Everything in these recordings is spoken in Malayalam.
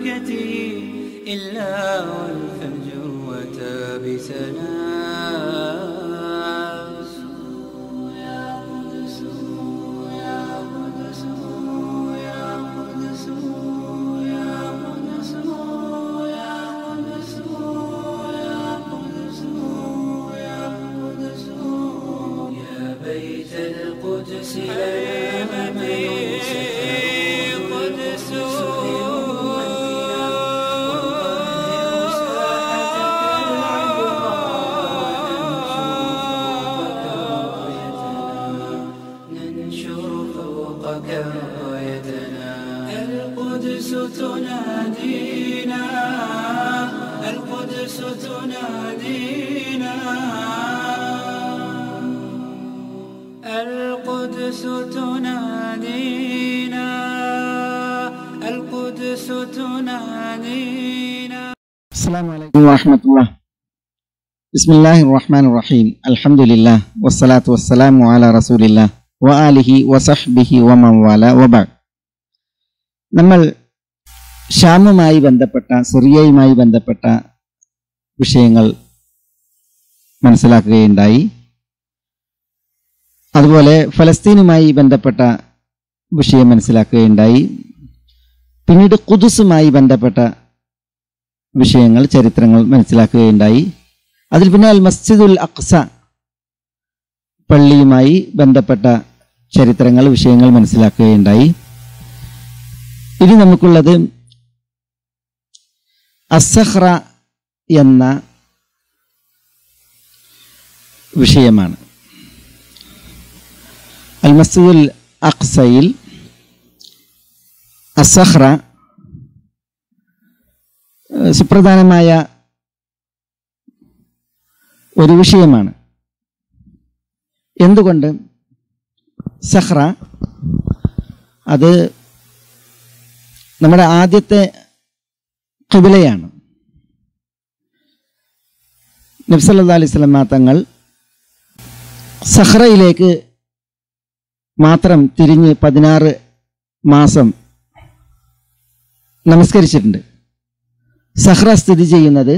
مكتي إلا والفجوة بسلام يا قدس يا قدس يا قدس يا قدس يا قدس يا قدس يا قدس يا بيت القدس يا بيت القدس ننشر فوقك رايتنا القدس تنادينا القدس تنادينا القدس تنادينا القدس تنادينا السلام عليكم ورحمة الله بسم الله الرحمن الرحيم الحمد لله والصلاة والسلام على رسول الله وآله وصحبه ومن والاه وبعد നമ്മൾ ഷാമുമായി ബന്ധപ്പെട്ട സിറിയയുമായി ബന്ധപ്പെട്ട വിഷയങ്ങൾ മനസ്സിലാക്കുകയുണ്ടായി അതുപോലെ ഫലസ്തീനുമായി ബന്ധപ്പെട്ട വിഷയം മനസ്സിലാക്കുകയുണ്ടായി പിന്നീട് കുദുസുമായി ബന്ധപ്പെട്ട വിഷയങ്ങൾ ചരിത്രങ്ങൾ മനസ്സിലാക്കുകയുണ്ടായി അതിൽ പിന്നെ അൽ മസ്ജിദുൽ അക്സ പള്ളിയുമായി ബന്ധപ്പെട്ട ചരിത്രങ്ങൾ വിഷയങ്ങൾ മനസ്സിലാക്കുകയുണ്ടായി ഇനി നമുക്കുള്ളത് അസഹ്റ എന്ന വിഷയമാണ് അൽ മസ്ജിദുൽ അക്സയിൽ അസഹ്റ ഏഹ് സുപ്രധാനമായ ഒരു വിഷയമാണ് എന്തുകൊണ്ട് സഹ്റ അത് നമ്മുടെ ആദ്യത്തെ കിബിലയാണ് നബ്സല്ലാ അലൈഹി സ്വലമ തങ്ങൾ സഹ്റയിലേക്ക് മാത്രം തിരിഞ്ഞ് പതിനാറ് മാസം നമസ്കരിച്ചിട്ടുണ്ട് സഹ്റ സ്ഥിതി ചെയ്യുന്നത്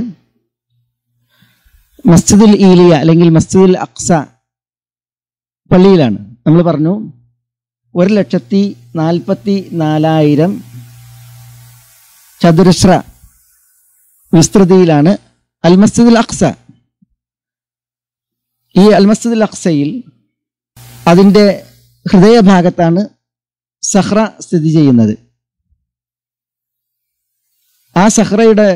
മസ്ജിദുൽ ഈലിയ അല്ലെങ്കിൽ മസ്ജിദുൽ അക്സ പള്ളിയിലാണ് നമ്മൾ പറഞ്ഞു ഒരു ലക്ഷത്തി നാൽപ്പത്തി നാലായിരം ചതുരശ്ര വിസ്തൃതിയിലാണ് അൽ മസ്ജിദുൽ അക്സ ഈ അൽ മസ്ജിദുൽ അക്സയിൽ അതിൻ്റെ ഹൃദയഭാഗത്താണ് സഹ്റ സ്ഥിതി ചെയ്യുന്നത് ആ സഹ്റയുടെ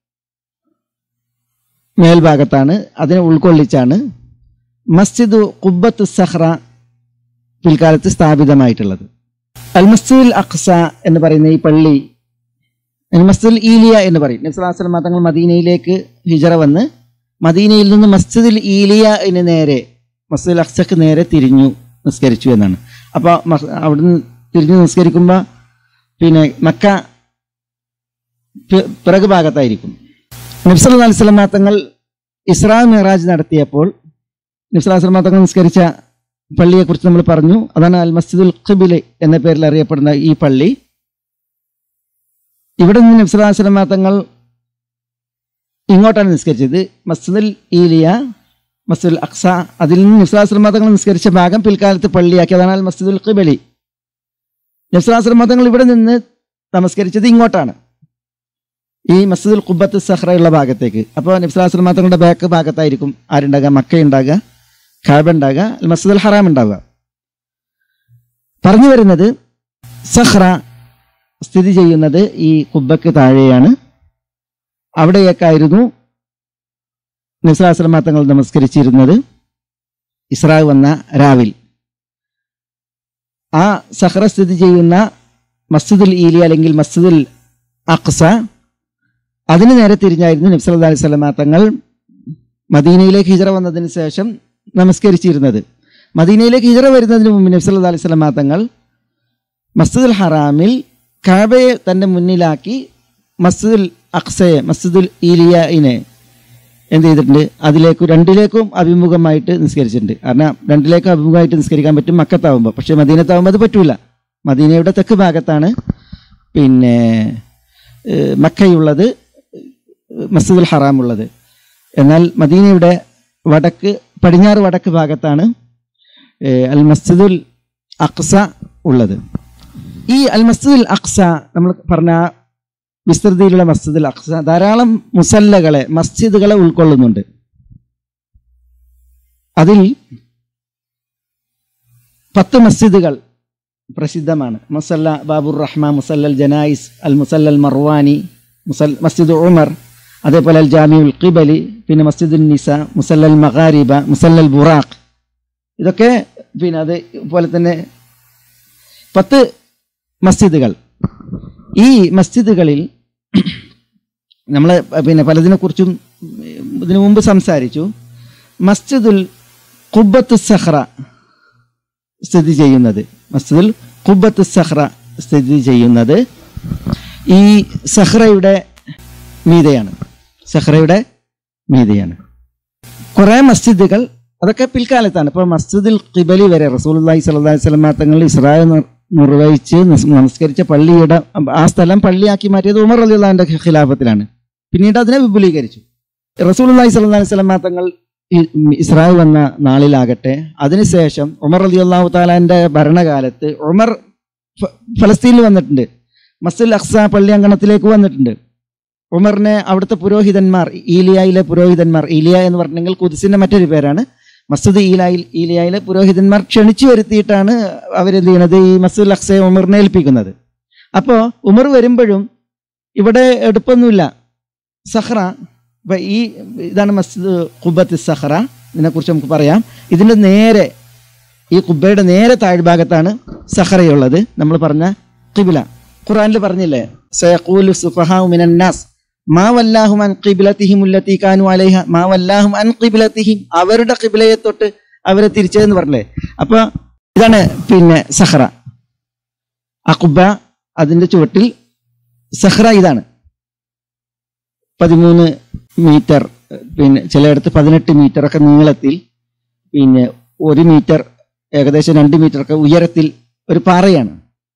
മേൽഭാഗത്താണ് അതിനെ ഉൾക്കൊള്ളിച്ചാണ് മസ്ജിദ് കുബ്ബത്ത് സഹ്റ പിൽക്കാലത്ത് സ്ഥാപിതമായിട്ടുള്ളത് അൽ മസ്ജിദുൽ അഖ്സ എന്ന് പറയുന്ന ഈ പള്ളി അൽ മസ്ജിദുൽ ഈലിയ എന്ന് പറയും നബ്സലാസ്ലം തങ്ങൾ മദീനയിലേക്ക് ഹിജറ വന്ന് മദീനയിൽ നിന്ന് മസ്ജിദുൽ ഈലിയ എന്ന് നേരെ മസ്ജിദുൽ അഖ്സക്ക് നേരെ തിരിഞ്ഞു നിസ്കരിച്ചു എന്നാണ് അപ്പോൾ അവിടുന്ന് തിരിഞ്ഞു നിസ്കരിക്കുമ്പോൾ പിന്നെ മക്ക പി- പിറകു ഭാഗത്തായിരിക്കും നബ്സല്ലാ അലിസ്ലാം തങ്ങൾ ഇസ്രാ മിറാജ് നടത്തിയപ്പോൾ നബ്സല്ലാ സ്വലമ തങ്ങൾ നിസ്കരിച്ച പള്ളിയെക്കുറിച്ച് നമ്മൾ പറഞ്ഞു അതാണ് അൽ മസ്ജിദുൽ ഖിബില് എന്ന പേരിൽ അറിയപ്പെടുന്ന ഈ പള്ളി ഇവിടെ നിന്ന് നബ്സല്ലാ സ്വലമ തങ്ങൾ ഇങ്ങോട്ടാണ് നിസ്കരിച്ചത് മസ്ജിദുൽ ഈലിയ മസ്ജിദുൽ അക്സ അതിൽ നിന്ന് നബ്സല്ലാ സ്വലമ തങ്ങൾ നിസ്കരിച്ച ഭാഗം പിൽക്കാലത്ത് പള്ളിയാക്കി അതാണ് അൽ മസ്ജിദുൽ ഖിബലി നബ്സല്ലാ സ്വലമ തങ്ങൾ ഇവിടെ നിന്ന് നമസ്കരിച്ചത് ഇങ്ങോട്ടാണ് ഈ മസ്ജിദുൽ കുബത്ത് സഹ്റയുള്ള ഭാഗത്തേക്ക് അപ്പോൾ നബ്സലാസ്ലം തങ്ങളുടെ ബാക്ക് ഭാഗത്തായിരിക്കും ആരുണ്ടാകുക മക്ക ഉണ്ടാകുക ഖാബ ഉണ്ടാകുക അൽ മസ്ജിദുൽ ഹറാം ഉണ്ടാവുക പറഞ്ഞു വരുന്നത് സഹ്റ സ്ഥിതി ചെയ്യുന്നത് ഈ കുബക്ക് താഴെയാണ് അവിടെയൊക്കെയായിരുന്നു നബ്സലാസ്ലം തങ്ങൾ നമസ്കരിച്ചിരുന്നത് ഇസ്രാ വന്ന രാവിൽ ആ സഹ്റ സ്ഥിതി ചെയ്യുന്ന മസ്ജിദുൽ ഈലി അല്ലെങ്കിൽ മസ്ജിദുൽ അക്സ അതിന് നേരെ തിരിഞ്ഞായിരുന്നു നബ്സല്ലാ അലൈഹി സ്വലമ തങ്ങൾ മദീനയിലേക്ക് ഹിജറ വന്നതിന് ശേഷം നമസ്കരിച്ചിരുന്നത് മദീനയിലേക്ക് ഹിജറ വരുന്നതിന് മുമ്പ് നബ്സല്ലാ അലൈഹി സ്വലമ തങ്ങൾ മസ്ജിദുൽ ഹറാമിൽ കാബയെ തൻ്റെ മുന്നിലാക്കി മസ്ജിദുൽ അക്സയെ മസ്ജിദുൽ ഈലിയയിനെ എന്ത് ചെയ്തിട്ടുണ്ട് അതിലേക്ക് രണ്ടിലേക്കും അഭിമുഖമായിട്ട് നിസ്കരിച്ചിട്ടുണ്ട് കാരണം രണ്ടിലേക്കും അഭിമുഖമായിട്ട് നിസ്കരിക്കാൻ പറ്റും മക്കത്താവുമ്പോൾ പക്ഷേ മദീനത്താവുമ്പോൾ അത് പറ്റൂല മദീനയുടെ തെക്ക് ഭാഗത്താണ് പിന്നെ ഏഹ്, മക്കയുള്ളത് മസ്ജിദുൽ ഹറാം ഉള്ളത് എന്നാൽ മദീനയുടെ വടക്ക് പടിഞ്ഞാറ് വടക്ക് ഭാഗത്താണ് ഏഹ്, അൽ മസ്ജിദുൽ അക്സ ഉള്ളത് ഈ അൽ മസ്ജിദുൽ അക്സ നമ്മൾ പറഞ്ഞ ആ വിസ്തൃതിയിലുള്ള മസ്ജിദുൽ അക്സ ധാരാളം മുസല്ലകളെ മസ്ജിദുകളെ ഉൾക്കൊള്ളുന്നുണ്ട് അതിൽ പത്ത് മസ്ജിദുകൾ പ്രസിദ്ധമാണ് മുസല്ല ബാബുർ റഹ്മ മുസല്ലൽ ജനായിസ് അൽ മുസല്ലൽ മർവാനി മുസൽ മസ്ജിദ് ഉമർ അതേപോലെ അൽ ജാമിഉൽ ഖിബലി പിന്നെ മസ്ജിദുൽ നിസ മുസല്ലൽ മഗാരിബ മുസല്ലൽ ബുറാഖ് ഇതൊക്കെ പിന്നെ അതേപോലെ തന്നെ പത്ത് മസ്ജിദുകൾ ഈ മസ്ജിദുകളിൽ നമ്മൾ പിന്നെ പലതിനെക്കുറിച്ചും ഇതിനു മുമ്പ് സംസാരിച്ചു മസ്ജിദുൽ ഖുബത്ത് സഹ്റ സ്ഥിതി ചെയ്യുന്നത് മസ്ജിദുൽ ഖുബത്ത് സഹ്റ സ്ഥിതി ചെയ്യുന്നത് ഈ സഹ്റയുടെ മീതയാണ് സഹ്റയുടെ മീതയാണ് കുറേ മസ്ജിദുകൾ അതൊക്കെ പിൽക്കാലത്താണ് ഇപ്പോൾ മസ്ജിദുൽ ഖിബലി വരെ റസൂലുള്ളാഹി സ്വല്ലല്ലാഹി അലൈഹി വസല്ലം തങ്ങൾ ഇസ്രായേൽ നിർ- നിർവഹിച്ച് നിസ് നമസ്കരിച്ച പള്ളിയുടെ ആ സ്ഥലം പള്ളിയാക്കി മാറ്റിയത് ഉമർ റളിയല്ലാഹുവിന്റെ ഖിലാഫത്തിലാണ് പിന്നീട് അതിനെ വിപുലീകരിച്ചു റസൂലുള്ളാഹി സ്വല്ലല്ലാഹി അലൈഹി വസല്ലം തങ്ങൾ ഈ ഇസ്രായേൽ വന്ന നാളിലാകട്ടെ അതിനുശേഷം ഉമർ റളിയല്ലാഹു താലാന്റെ ഭരണകാലത്ത് ഉമർ ഫ- ഫലസ്തീനിൽ വന്നിട്ടുണ്ട് മസ്ജിദുൽ അഖ്സ പള്ളി അങ്കണത്തിലേക്ക് വന്നിട്ടുണ്ട് ഉമറിനെ അവിടുത്തെ പുരോഹിതന്മാർ ഈലിയയിലെ പുരോഹിതന്മാർ ഈലിയ എന്ന് പറഞ്ഞെങ്കിൽ കുതിസിന്റെ മറ്റൊരു പേരാണ് മസ്ജിദ് ഈലായിൽ ഈലിയയിലെ പുരോഹിതന്മാർ ക്ഷണിച്ചു വരുത്തിയിട്ടാണ് അവരെന്ത് ചെയ്യണത് ഈ മസ്ജിദുൽ അഖ്സയെ ഉമറിനെ ഏൽപ്പിക്കുന്നത് അപ്പോൾ ഉമർ വരുമ്പോഴും ഇവിടെ എടുപ്പൊന്നുമില്ല സഹ്റ ഇപ്പൊ ഈ ഇതാണ് മസ്ജിദ് ഖുബത്ത് സഹ്റ ഇതിനെക്കുറിച്ച് നമുക്ക് പറയാം ഇതിൻ്റെ നേരെ ഈ കുബ്ബയുടെ നേരെ താഴ്ഭാഗത്താണ് സഹറയുള്ളത് നമ്മൾ പറഞ്ഞ കിബില ഖുറാനിൽ പറഞ്ഞില്ലേ സയഖൂലു സുഫഹാഉ മിനൻ നാസ് മാ വല്ലാഹും അൻ ഖിബ്ലതിഹിം ഉല്ലതി കാനു അലൈഹ മാ വല്ലാഹും അൻ ഖിബ്ലതിഹിം അവരുടെ ഖിബ്ലയെ തൊട്ട് അവരെ തിരിച്ചതെന്ന് പറഞ്ഞില്ലേ അപ്പൊ ഇതാണ് പിന്നെ സഹറ ആ കുബ്ബ അതിന്റെ ചുവട്ടിൽ സഹ്റ ഇതാണ് പതിമൂന്ന് മീറ്റർ പിന്നെ ചിലയിടത്ത് പതിനെട്ട് മീറ്റർ ഒക്കെ നീളത്തിൽ പിന്നെ ഒരു മീറ്റർ ഏകദേശം രണ്ട് മീറ്റർ ഒക്കെ ഉയരത്തിൽ ഒരു പാറയാണ്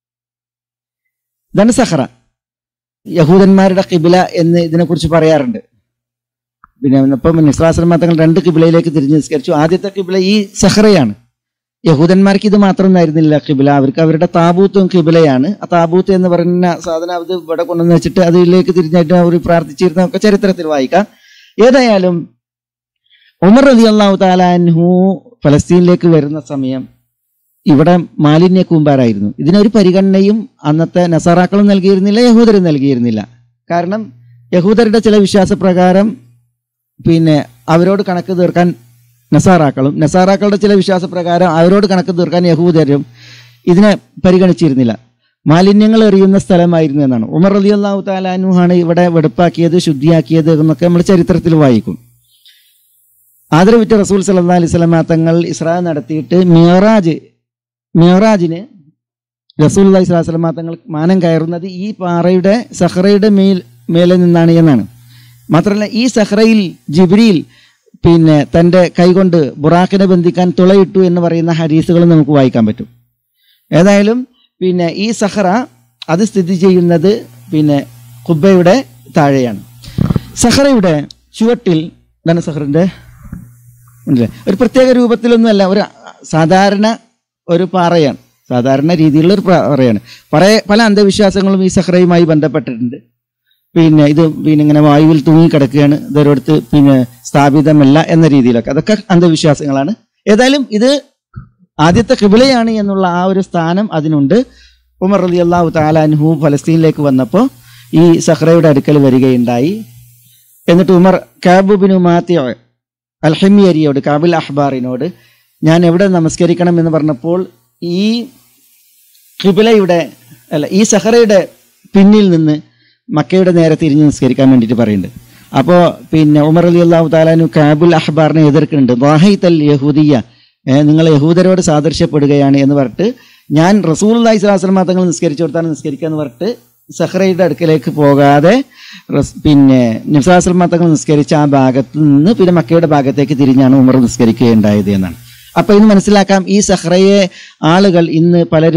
ഇതാണ് സഹറ യഹൂദന്മാരുടെ കിബില എന്ന് ഇതിനെക്കുറിച്ച് പറയാറുണ്ട് പിന്നെ ഇപ്പം നിസ്ലാശ്രമ തങ്ങൾ രണ്ട് കിബിലയിലേക്ക് തിരിഞ്ഞ് നിസ്കരിച്ചു ആദ്യത്തെ കിബില ഈ സഹറയാണ് യഹൂദന്മാർക്ക് ഇത് മാത്രമൊന്നായിരുന്നില്ല കിബില അവർക്ക് അവരുടെ താബൂത്തും കിബിലയാണ് ആ താബൂത്ത് എന്ന് പറയുന്ന സാധനം അത് ഇവിടെ കൊണ്ടുവന്ന് വെച്ചിട്ട് അതിലേക്ക് തിരിഞ്ഞിട്ട് അവർ പ്രാർത്ഥിച്ചിരുന്നതൊക്കെ ചരിത്രത്തിൽ വായിക്കാം ഏതായാലും ഉമർ റതി അള്ളാഹു താലാൻഹു ഫലസ്തീനിലേക്ക് വരുന്ന സമയം ഇവിടെ മാലിന്യ കൂമ്പാരായിരുന്നു ഇതിനൊരു പരിഗണനയും അന്നത്തെ നസാറാക്കളും നൽകിയിരുന്നില്ല യഹൂദരും നൽകിയിരുന്നില്ല കാരണം യഹൂദരുടെ ചില വിശ്വാസപ്രകാരം പിന്നെ അവരോട് കണക്ക് തീർക്കാൻ നസാറാക്കളും നസാറാക്കളുടെ ചില വിശ്വാസപ്രകാരം അവരോട് കണക്ക് തീർക്കാൻ യഹൂദരും ഇതിനെ പരിഗണിച്ചിരുന്നില്ല മാലിന്യങ്ങൾ എറിയുന്ന സ്ഥലമായിരുന്നു എന്നാണ് ഉമർ അലി അള്ളാഹു താലാനുഹാണ് ഇവിടെ വെടുപ്പാക്കിയത് ശുദ്ധിയാക്കിയത് എന്നൊക്കെ നമ്മൾ ചരിത്രത്തിൽ വായിക്കും ആദരവിറ്റ റസൂൽ സല്ലാ അലൈഹി സ്വലാ തങ്ങൾ ഇസ്രാ നടത്തിയിട്ട് മിയറാജ് മിയറാജിന് റസൂൽ അലൈഹി സ്വലാ സ്വലാ തങ്ങൾ മാനം കയറുന്നത് ഈ പാറയുടെ സഹറയുടെ മേൽ മേലെ നിന്നാണ് എന്നാണ് മാത്രമല്ല ഈ സഹറയിൽ ജിബ്രീൽ പിന്നെ തൻ്റെ കൈകൊണ്ട് ബുറാഖിനെ ബന്ധിക്കാൻ തുളയിട്ടു എന്ന് പറയുന്ന ഹരീസുകൾ നമുക്ക് വായിക്കാൻ പറ്റും ഏതായാലും പിന്നെ ഈ സഹറ അത് സ്ഥിതി ചെയ്യുന്നത് പിന്നെ കുബ്ബയുടെ താഴെയാണ് സഹറയുടെ ചുവട്ടിൽ എന്താണ് സഹറിൻ്റെ ഉണ്ടല്ലേ ഒരു പ്രത്യേക രൂപത്തിലൊന്നുമല്ല ഒരു സാധാരണ ഒരു പാറയാണ് സാധാരണ രീതിയിലുള്ള ഒരു പാറയാണ് പല പല അന്ധവിശ്വാസങ്ങളും ഈ സഹറയുമായി ബന്ധപ്പെട്ടിട്ടുണ്ട് പിന്നെ ഇത് പിന്നെ ഇങ്ങനെ വായുവിൽ തൂങ്ങിക്കിടക്കുകയാണ് ഇതൊരിടത്ത് പിന്നെ സ്ഥാപിതമല്ല എന്ന രീതിയിലൊക്കെ അതൊക്കെ അന്ധവിശ്വാസങ്ങളാണ് ഏതായാലും ഇത് ആദ്യത്തെ കിബിലയാണ് എന്നുള്ള ആ ഒരു സ്ഥാനം അതിനുണ്ട് ഉമർ അലി അള്ളാഹു താലാൻഹു ഫലസ്തീനിലേക്ക് വന്നപ്പോൾ ഈ സഹ്റയുടെ അടുക്കൽ വരികയുണ്ടായി എന്നിട്ട് ഉമർ കാബുബിനു മാത്തിയോ അൽഹമിയരിയോട് കാബിൽ അഹ്ബാറിനോട് ഞാൻ എവിടെ നമസ്കരിക്കണം എന്ന് പറഞ്ഞപ്പോൾ ഈ കിബിലയുടെ അല്ല ഈ സഹറയുടെ പിന്നിൽ നിന്ന് മക്കയുടെ നേരെ തിരിഞ്ഞ് നിസ്കരിക്കാൻ വേണ്ടിയിട്ട് പറയുന്നുണ്ട് അപ്പോൾ പിന്നെ ഉമർ അലി അള്ളാഹു താലാനു കാബുൽ അഹ്ബാറിനെ എതിർക്കുന്നുണ്ട് വാഹിത്തൽ യഹൂദിയ ഏ, നിങ്ങൾ യഹൂദരോട് സാദൃശ്യപ്പെടുകയാണ് എന്ന് പറഞ്ഞിട്ട് ഞാൻ റസൂൽ അള്ളഹി സ്വലാസ്ലമ തങ്ങൾ നിസ്കരിച്ചു കൊടുത്താണ് നിസ്കരിക്കുക എന്ന് പറഞ്ഞിട്ട് സഹ്റയുടെ അടുക്കലേക്ക് പോകാതെ റസ്- പിന്നെ നിസാസ്ലമ തങ്ങൾ നിസ്കരിച്ച ആ ഭാഗത്ത് നിന്ന് പിന്നെ മക്കയുടെ ഭാഗത്തേക്ക് തിരിഞ്ഞാണ് ഉമർ നിസ്കരിക്കുകയുണ്ടായത് എന്നാണ് അപ്പൊ ഇന്ന് മനസ്സിലാക്കാം ഈ സഹ്റയെ ആളുകൾ ഇന്ന് പലരും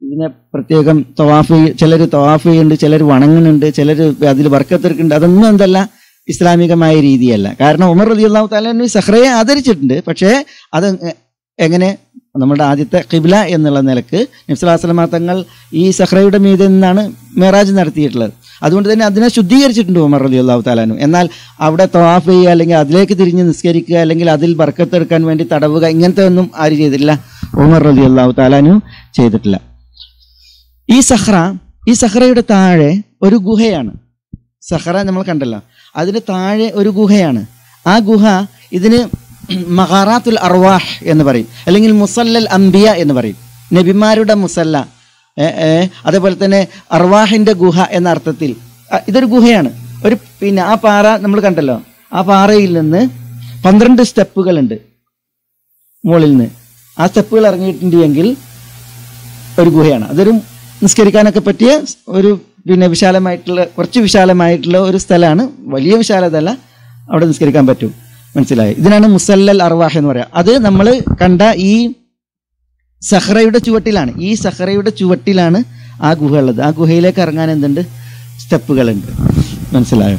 ഇതിനെ പ്രത്യേകം തവാഫ് ചിലർ തവാഫ് ചെയ്യുന്നുണ്ട് ചിലർ വണങ്ങുന്നുണ്ട് ചിലർ അതിൽ വർക്കത്തെടുക്കുന്നുണ്ട് അതൊന്നും എന്തല്ല ഇസ്ലാമികമായ രീതിയല്ല കാരണം ഉമർ റലി അള്ളാഹു താലു സഹ്റയെ ആദരിച്ചിട്ടുണ്ട് പക്ഷേ അത് എ- എങ്ങനെ നമ്മുടെ ആദ്യത്തെ ഖിബ്ല എന്നുള്ള നിലക്ക് നബ്സലാസ്ലമ തങ്ങൾ ഈ സഹ്റയുടെ മീതെ നിന്നാണ് മേറാജ് നടത്തിയിട്ടുള്ളത് അതുകൊണ്ട് തന്നെ അതിനെ ശുദ്ധീകരിച്ചിട്ടുണ്ട് ഉമർ റലി അള്ളാഹു താലാനു എന്നാൽ അവിടെ തവാഫ് ചെയ്യുക അല്ലെങ്കിൽ അതിലേക്ക് തിരിഞ്ഞ് നിസ്കരിക്കുക അല്ലെങ്കിൽ അതിൽ ബർക്കത്തെടുക്കാൻ വേണ്ടി തടവുക ഇങ്ങനത്തെ ഒന്നും ആര് ചെയ്തിട്ടില്ല ഉമർ റലി അള്ളാഹു താലാനു ചെയ്തിട്ടില്ല ഈ സഹ്റ ഈ സഹ്റയുടെ താഴെ ഒരു ഗുഹയാണ് സഹ്റ നമ്മൾ കണ്ടല്ലോ അതിന് താഴെ ഒരു ഗുഹയാണ് ആ ഗുഹ ഇതിന് മഹാറാത്തുൽ അർവാഹ് എന്ന് പറയും അല്ലെങ്കിൽ മുസല്ലൽ അംബിയ എന്ന് പറയും നബിമാരുടെ മുസല്ല ഏ, ഏ, അതേപോലെ തന്നെ അർവാഹിന്റെ ഗുഹ എന്ന അർത്ഥത്തിൽ അ, ഇതൊരു ഗുഹയാണ് ഒരു പിന്നെ ആ പാറ നമ്മൾ കണ്ടല്ലോ ആ പാറയിൽ നിന്ന് പന്ത്രണ്ട് സ്റ്റെപ്പുകളുണ്ട് മുകളിൽ നിന്ന് ആ സ്റ്റെപ്പുകൾ ഇറങ്ങിയിട്ടുണ്ട് എങ്കിൽ ഒരു ഗുഹയാണ് അതൊരു നിസ്കരിക്കാനൊക്കെ പറ്റിയ ഒരു പിന്നെ വിശാലമായിട്ടുള്ള കുറച്ച് വിശാലമായിട്ടുള്ള ഒരു സ്ഥലമാണ് വലിയ വിശാലത അല്ല അവിടെ നിസ്കരിക്കാൻ പറ്റും മനസ്സിലായി ഇതിനാണ് മുസല്ലൽ അർവാഹ് എന്ന് പറയാം അത് നമ്മൾ കണ്ട ഈ സഹ്റയുടെ ചുവട്ടിലാണ് ഈ സഹ്റയുടെ ചുവട്ടിലാണ് ആ ഗുഹ ഉള്ളത് ആ ഗുഹയിലേക്ക് ഇറങ്ങാൻ എന്തുണ്ട് സ്റ്റെപ്പുകളുണ്ട് മനസ്സിലായോ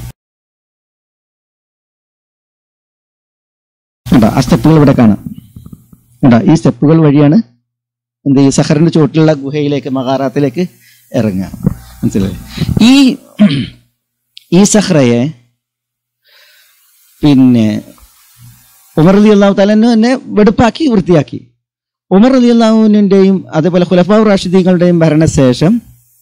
ഉണ്ടോ ആ സ്റ്റെപ്പുകൾ ഇവിടെ കാണാം ഉണ്ടോ ഈ സ്റ്റെപ്പുകൾ വഴിയാണ് എന്ത് ഈ സഹറിന്റെ ചുവട്ടിലുള്ള ഗുഹയിലേക്ക് മഹാറാത്തിലേക്ക് ഇറങ്ങുക മനസ്സിലായി ഈ ഈ സഹ്റയെ പിന്നെ ഉമർ അലി അള്ളാഹു താലു തന്നെ വെടുപ്പാക്കി വൃത്തിയാക്കി ഉമർ അലി അള്ളാഹുവിൻ്റെയും അതേപോലെ ഖുലഫാവ് റാഷിദീങ്ങളുടെയും ഭരണശേഷം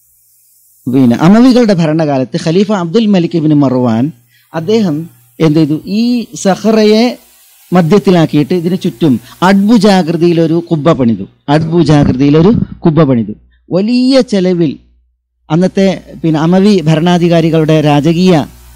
പിന്നെ അമവികളുടെ ഭരണകാലത്ത് ഖലീഫ അബ്ദുൽ മലിക് ഇബിൻ മർവാൻ അദ്ദേഹം എന്ത് ചെയ്തു ഈ സഹറയെ മധ്യത്തിലാക്കിയിട്ട് ഇതിന് ചുറ്റും അഡ്ഭുജാകൃതിയിലൊരു കുബ്ബ പണിതു അഡ്ഭുജാകൃതിയിലൊരു കുബ്ബ പണിതു വലിയ ചെലവിൽ അന്നത്തെ പിന്നെ അമവി ഭരണാധികാരികളുടെ രാജകീയ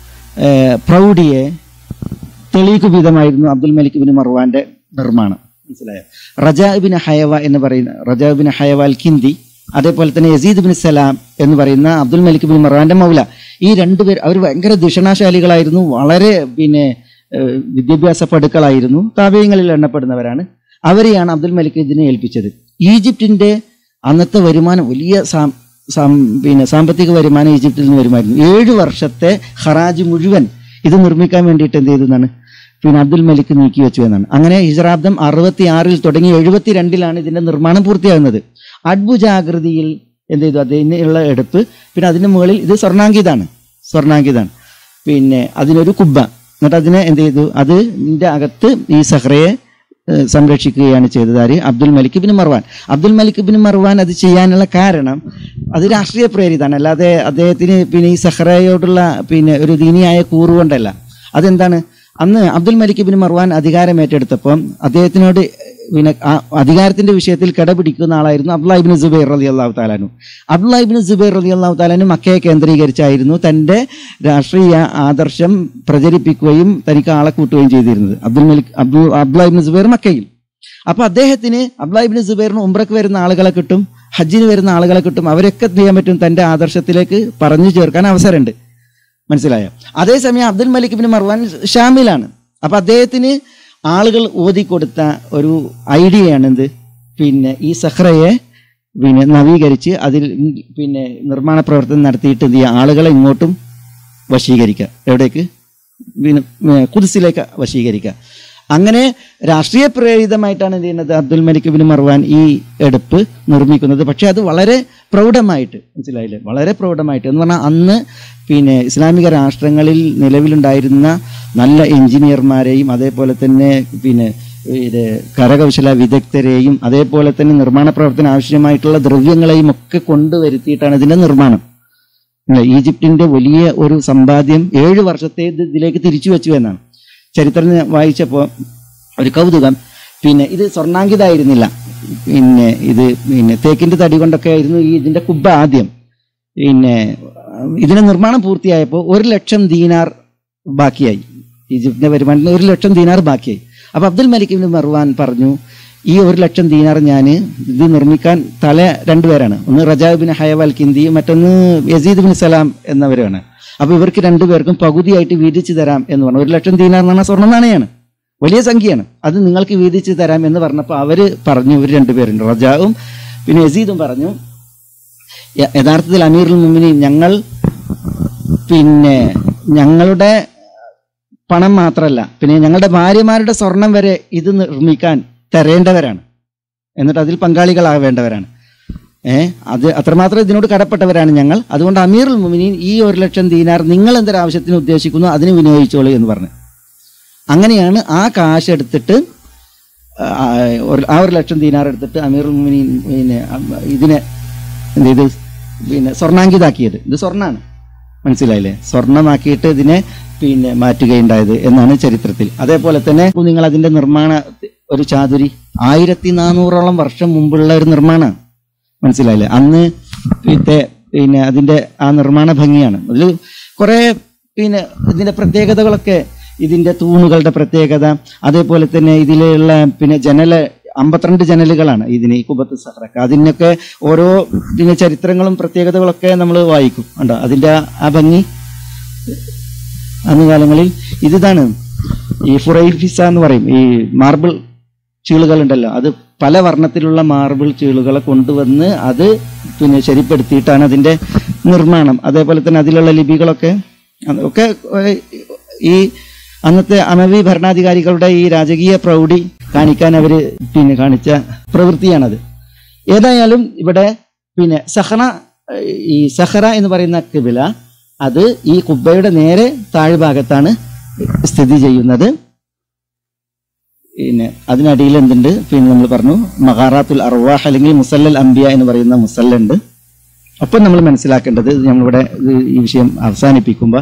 ഏഹ്, പ്രൗഢിയെ തെളിയിക്കു വിധമായിരുന്നു അബ്ദുൽ മലിക് ബിൻ മർവാന്റെ നിർമ്മാണം മനസ്സിലായോ റജാബിൻ ഹയവ എന്ന് പറയുന്ന റജാബിൻ ഹയവ അൽ കിന്തി അതേപോലെ തന്നെ യസീദ് ബിൻ സലാം എന്ന് പറയുന്ന അബ്ദുൽ മലിക് ബിൻ മർവാന്റെ മൗല ഈ രണ്ടുപേർ അവർ ഭയങ്കര ദുഷണാശാലികളായിരുന്നു വളരെ പിന്നെ ഏഹ്, വിദ്യാഭ്യാസ പടുക്കളായിരുന്നു താപയങ്ങളിൽ എണ്ണപ്പെടുന്നവരാണ് അവരെയാണ് അബ്ദുൽ മലിക് ഇതിനെ ഏൽപ്പിച്ചത് ഈജിപ്തിന്റെ അന്നത്തെ വരുമാനം വലിയ സാം സാം- പിന്നെ സാമ്പത്തിക വരുമാനം ഈജിപ്തിൽ നിന്ന് വരുമായിരുന്നു ഏഴ് വർഷത്തെ ഹറാജ് മുഴുവൻ ഇത് നിർമ്മിക്കാൻ വേണ്ടിയിട്ട് എന്ത് ചെയ്തു എന്നാണ് പിന്നെ അബ്ദുൽ മലിക് നീക്കി വെച്ചു എന്നാണ് അങ്ങനെ ഹിജറാബ്ദം അറുപത്തി ആറിൽ തുടങ്ങി എഴുപത്തിരണ്ടിലാണ് ഇതിന്റെ നിർമ്മാണം പൂർത്തിയാകുന്നത് അഡ്ഭുജാകൃതിയിൽ എന്ത് ചെയ്തു അതിനുള്ള എടുപ്പ് പിന്നെ അതിന് മുകളിൽ ഇത് സ്വർണ്ണാങ്കിതാണ് സ്വർണ്ണാങ്കിതാണ് പിന്നെ അതിനൊരു കുബ്ബ എന്നിട്ട് അതിനെ എന്ത് ചെയ്തു അതിൻ്റെ അകത്ത് ഈ സഹ്റയെ ഏഹ്, സംരക്ഷിക്കുകയാണ് ചെയ്തത് ആര് Abdul Malik bin Marwan Abdul Malik bin Marwan അത് ചെയ്യാനുള്ള കാരണം അത് രാഷ്ട്രീയ പ്രേരിതാണ് അല്ലാതെ അദ്ദേഹത്തിന് പിന്നെ ഈ സഹ്റയോടുള്ള പിന്നെ ഒരു ദീനിയായ കൂറുകൊണ്ടല്ല അതെന്താണ് അന്ന് അബ്ദുൽ മലിക് ബിൻ മർവാൻ അധികാരം ഏറ്റെടുത്തപ്പം അദ്ദേഹത്തിനോട് പിന്നെ ആ അധികാരത്തിന്റെ വിഷയത്തിൽ കിടപിടിക്കുന്ന ആളായിരുന്നു അബ്ദുല്ലാഹിബിൻ സുബൈർ റലി അള്ളാഹു താലാനു അബ്ദുല്ലാഹിബിൻ സുബൈർ റലി അള്ളാഹു താലാനു മക്കയെ കേന്ദ്രീകരിച്ചായിരുന്നു തന്റെ രാഷ്ട്രീയ ആദർശം പ്രചരിപ്പിക്കുകയും തനിക്ക് ആളെ കൂട്ടുകയും ചെയ്തിരുന്നത് അബ്ദുൽ മലിക് അബ്ദുൽ അബ്ദുല്ലാഹിബിൻ സുബൈർ മക്കയിൽ അപ്പൊ അദ്ദേഹത്തിന് അബ്ദുല്ലാഹിബിൻ സുബൈറിന് ഉംറക്ക് വരുന്ന ആളുകളെ കിട്ടും ഹജ്ജിന് വരുന്ന ആളുകളെ കിട്ടും അവരൊക്കെ എന്ത് ചെയ്യാൻ പറ്റും തന്റെ ആദർശത്തിലേക്ക് പറഞ്ഞു ചേർക്കാൻ അവസരമുണ്ട് മനസ്സിലായോ അതേസമയം അബ്ദുൽ മലിക് ബിൻ മർവാൻ ഷാമിലാണ് അപ്പൊ അദ്ദേഹത്തിന് ആളുകൾ ഓതിക്കൊടുത്ത ഒരു ഐഡിയയാണ് എന്ത് പിന്നെ ഈ സഹ്റയെ പിന്നെ നവീകരിച്ച് അതിൽ പിന്നെ നിർമ്മാണ പ്രവർത്തനം നടത്തിയിട്ട് എന്ത് ചെയ്യുക ആളുകളെ ഇങ്ങോട്ടും വശീകരിക്കുക എവിടേക്ക് പിന്നെ ഏർ കുതിസിലേക്ക് വശീകരിക്കുക അങ്ങനെ രാഷ്ട്രീയ പ്രേരിതമായിട്ടാണ് എന്ത് ചെയ്യുന്നത് അബ്ദുൽ മലിക് ബിൻ മർവാൻ ഈ എടുപ്പ് നിർമ്മിക്കുന്നത് പക്ഷെ അത് വളരെ പ്രൗഢമായിട്ട് മനസ്സിലായില്ലേ വളരെ പ്രൗഢമായിട്ട് എന്ന് പറഞ്ഞാൽ അന്ന് പിന്നെ ഇസ്ലാമിക രാഷ്ട്രങ്ങളിൽ നിലവിലുണ്ടായിരുന്ന നല്ല എഞ്ചിനീയർമാരെയും അതേപോലെ തന്നെ പിന്നെ ഇത് കരകൗശല വിദഗ്ധരെയും അതേപോലെ തന്നെ നിർമ്മാണ പ്രവർത്തനം ആവശ്യമായിട്ടുള്ള ദ്രവ്യങ്ങളെയും ഒക്കെ കൊണ്ടുവരുത്തിയിട്ടാണ് ഇതിന്റെ നിർമ്മാണം ഇല്ല, ഈജിപ്തിന്റെ വലിയ ഒരു സമ്പാദ്യം ഏഴ് വർഷത്തെ ഇത് ഇതിലേക്ക് തിരിച്ചു വെച്ചു എന്നാണ് ചരിത്രം ഞാൻ വായിച്ചപ്പോൾ ഒരു കൗതുകം പിന്നെ ഇത് സ്വർണ്ണാങ്കിതായിരുന്നില്ല പിന്നെ ഇത് പിന്നെ തേക്കിന്റെ തടി കൊണ്ടൊക്കെ ആയിരുന്നു ഈ ഇതിന്റെ കുബ്ബ ആദ്യം പിന്നെ ഇതിന്റെ നിർമ്മാണം പൂർത്തിയായപ്പോൾ ഒരു ലക്ഷം ദീനാർ ബാക്കിയായി ഈജിപ്തിന്റെ വരുമാനത്തിന് ഒരു ലക്ഷം ദീനാർ ബാക്കിയായി അപ്പൊ അബ്ദുൽ മലിക് ഇബ്നു മർവാൻ പറഞ്ഞു ഈ ഒരു ലക്ഷം ദീനാർ ഞാൻ ഇത് നിർമ്മിക്കാൻ തല രണ്ടുപേരാണ് ഒന്ന് റജാബ് ബിൻ ഹയവ് അൽ കിന്ദിയും മറ്റൊന്ന് യസീദ് ബിൻ സലാം എന്നവരുമാണ് അപ്പൊ ഇവർക്ക് രണ്ടുപേർക്കും പകുതിയായിട്ട് വീതിച്ചു തരാം എന്ന് പറഞ്ഞു ഒരു ലക്ഷം ദീനാർ എന്ന് പറഞ്ഞാൽ സ്വർണ്ണ നാണയാണ് വലിയ സംഖ്യയാണ് അത് നിങ്ങൾക്ക് വീതിച്ചു തരാം എന്ന് പറഞ്ഞപ്പോൾ അവര് പറഞ്ഞു ഇവർ രണ്ടുപേരുണ്ട് റജാവും പിന്നെ യസീദും പറഞ്ഞു യ- യഥാർത്ഥത്തിൽ അമീറുൽ മുമിനി ഞങ്ങൾ പിന്നെ ഞങ്ങളുടെ പണം മാത്രമല്ല പിന്നെ ഞങ്ങളുടെ ഭാര്യമാരുടെ സ്വർണം വരെ ഇത് നിർമ്മിക്കാൻ തരേണ്ടവരാണ് എന്നിട്ട് അതിൽ പങ്കാളികളാവേണ്ടവരാണ് ഏ അത് അത്രമാത്രം ഇതിനോട് കടപ്പെട്ടവരാണ് ഞങ്ങൾ അതുകൊണ്ട് അമീറുൽ മുമിനീൻ ഈ ഒരു ലക്ഷം ദീനാർ നിങ്ങൾ എന്തൊരാവശ്യത്തിന് ഉദ്ദേശിക്കുന്നു അതിന് വിനിയോഗിച്ചോളൂ എന്ന് പറഞ്ഞു അങ്ങനെയാണ് ആ കാശ് എടുത്തിട്ട് ആ ഒരു- ആ ഒരു ലക്ഷം ദീനാർ എടുത്തിട്ട് അമീറുൽ മുമിനീൻ പിന്നെ അം- ഇതിനെ എന്ത് ചെയ്ത് പിന്നെ സ്വർണ്ണാങ്കിതാക്കിയത് ഇത് സ്വർണ്ണാണ് മനസ്സിലായില്ലേ സ്വർണ്ണമാക്കിയിട്ട് ഇതിനെ പിന്നെ മാറ്റുകയുണ്ടായത് എന്നാണ് ചരിത്രത്തിൽ അതേപോലെ തന്നെ നിങ്ങൾ അതിന്റെ നിർമ്മാണ ഒരു ചാതുരി ആയിരത്തി നാനൂറോളം വർഷം മുമ്പുള്ള ഒരു നിർമ്മാണമാണ് മനസ്സിലായില്ലേ അന്ന് പിന്നെ പിന്നെ അതിന്റെ ആ നിർമ്മാണ ഭംഗിയാണ് അതിൽ കുറെ പിന്നെ ഇതിന്റെ പ്രത്യേകതകളൊക്കെ ഇതിന്റെ തൂണുകളുടെ പ്രത്യേകത അതേപോലെ തന്നെ ഇതിലുള്ള പിന്നെ ജനല അമ്പത്തിരണ്ട് ജനലുകളാണ് ഇതിന് ഈ കുബത്ത് സഹറക്ക് അതിനൊക്കെ ഓരോ പിന്നെ ചരിത്രങ്ങളും പ്രത്യേകതകളൊക്കെ നമ്മൾ വായിക്കും ഉണ്ടോ അതിന്റെ ആ- ആ ഭംഗി അന്ന് കാലങ്ങളിൽ ഇതിതാണ് ഈ ഫുറൈഫിസ എന്ന് പറയും ഈ മാർബിൾ ചീളുകൾ ഉണ്ടല്ലോ അത് പല വർണ്ണത്തിലുള്ള മാർബിൾ ചീളുകളെ കൊണ്ടുവന്ന് അത് പിന്നെ ശരിപ്പെടുത്തിയിട്ടാണ് അതിന്റെ നിർമ്മാണം അതേപോലെ തന്നെ അതിലുള്ള ലിപികളൊക്കെ അത് ഒക്കെ ഏഹ്, ഈ അന്നത്തെ അമവി ഭരണാധികാരികളുടെ ഈ രാജകീയ പ്രൗഢി കാണിക്കാൻ അവര് പിന്നെ കാണിച്ച പ്രവൃത്തിയാണത് ഏതായാലും ഇവിടെ പിന്നെ സഹറ ഏഹ്, ഈ സഹറ എന്ന് പറയുന്ന കിബില അത് ഈ കുബ്ബയുടെ നേരെ താഴ്ഭാഗത്താണ് സ്ഥിതി ചെയ്യുന്നത് പിന്നെ അതിനടിയിൽ എന്തുണ്ട് പിന്നെ നമ്മൾ പറഞ്ഞു മഹാറാത്തുൽ അർവാഹ് അല്ലെങ്കിൽ മുസല്ലൽ അംബിയ എന്ന് പറയുന്ന മുസല്ലുണ്ട് അപ്പം നമ്മൾ മനസ്സിലാക്കേണ്ടത് ഇത് നമ്മളിവിടെ ഇത് ഈ വിഷയം അവസാനിപ്പിക്കുമ്പോൾ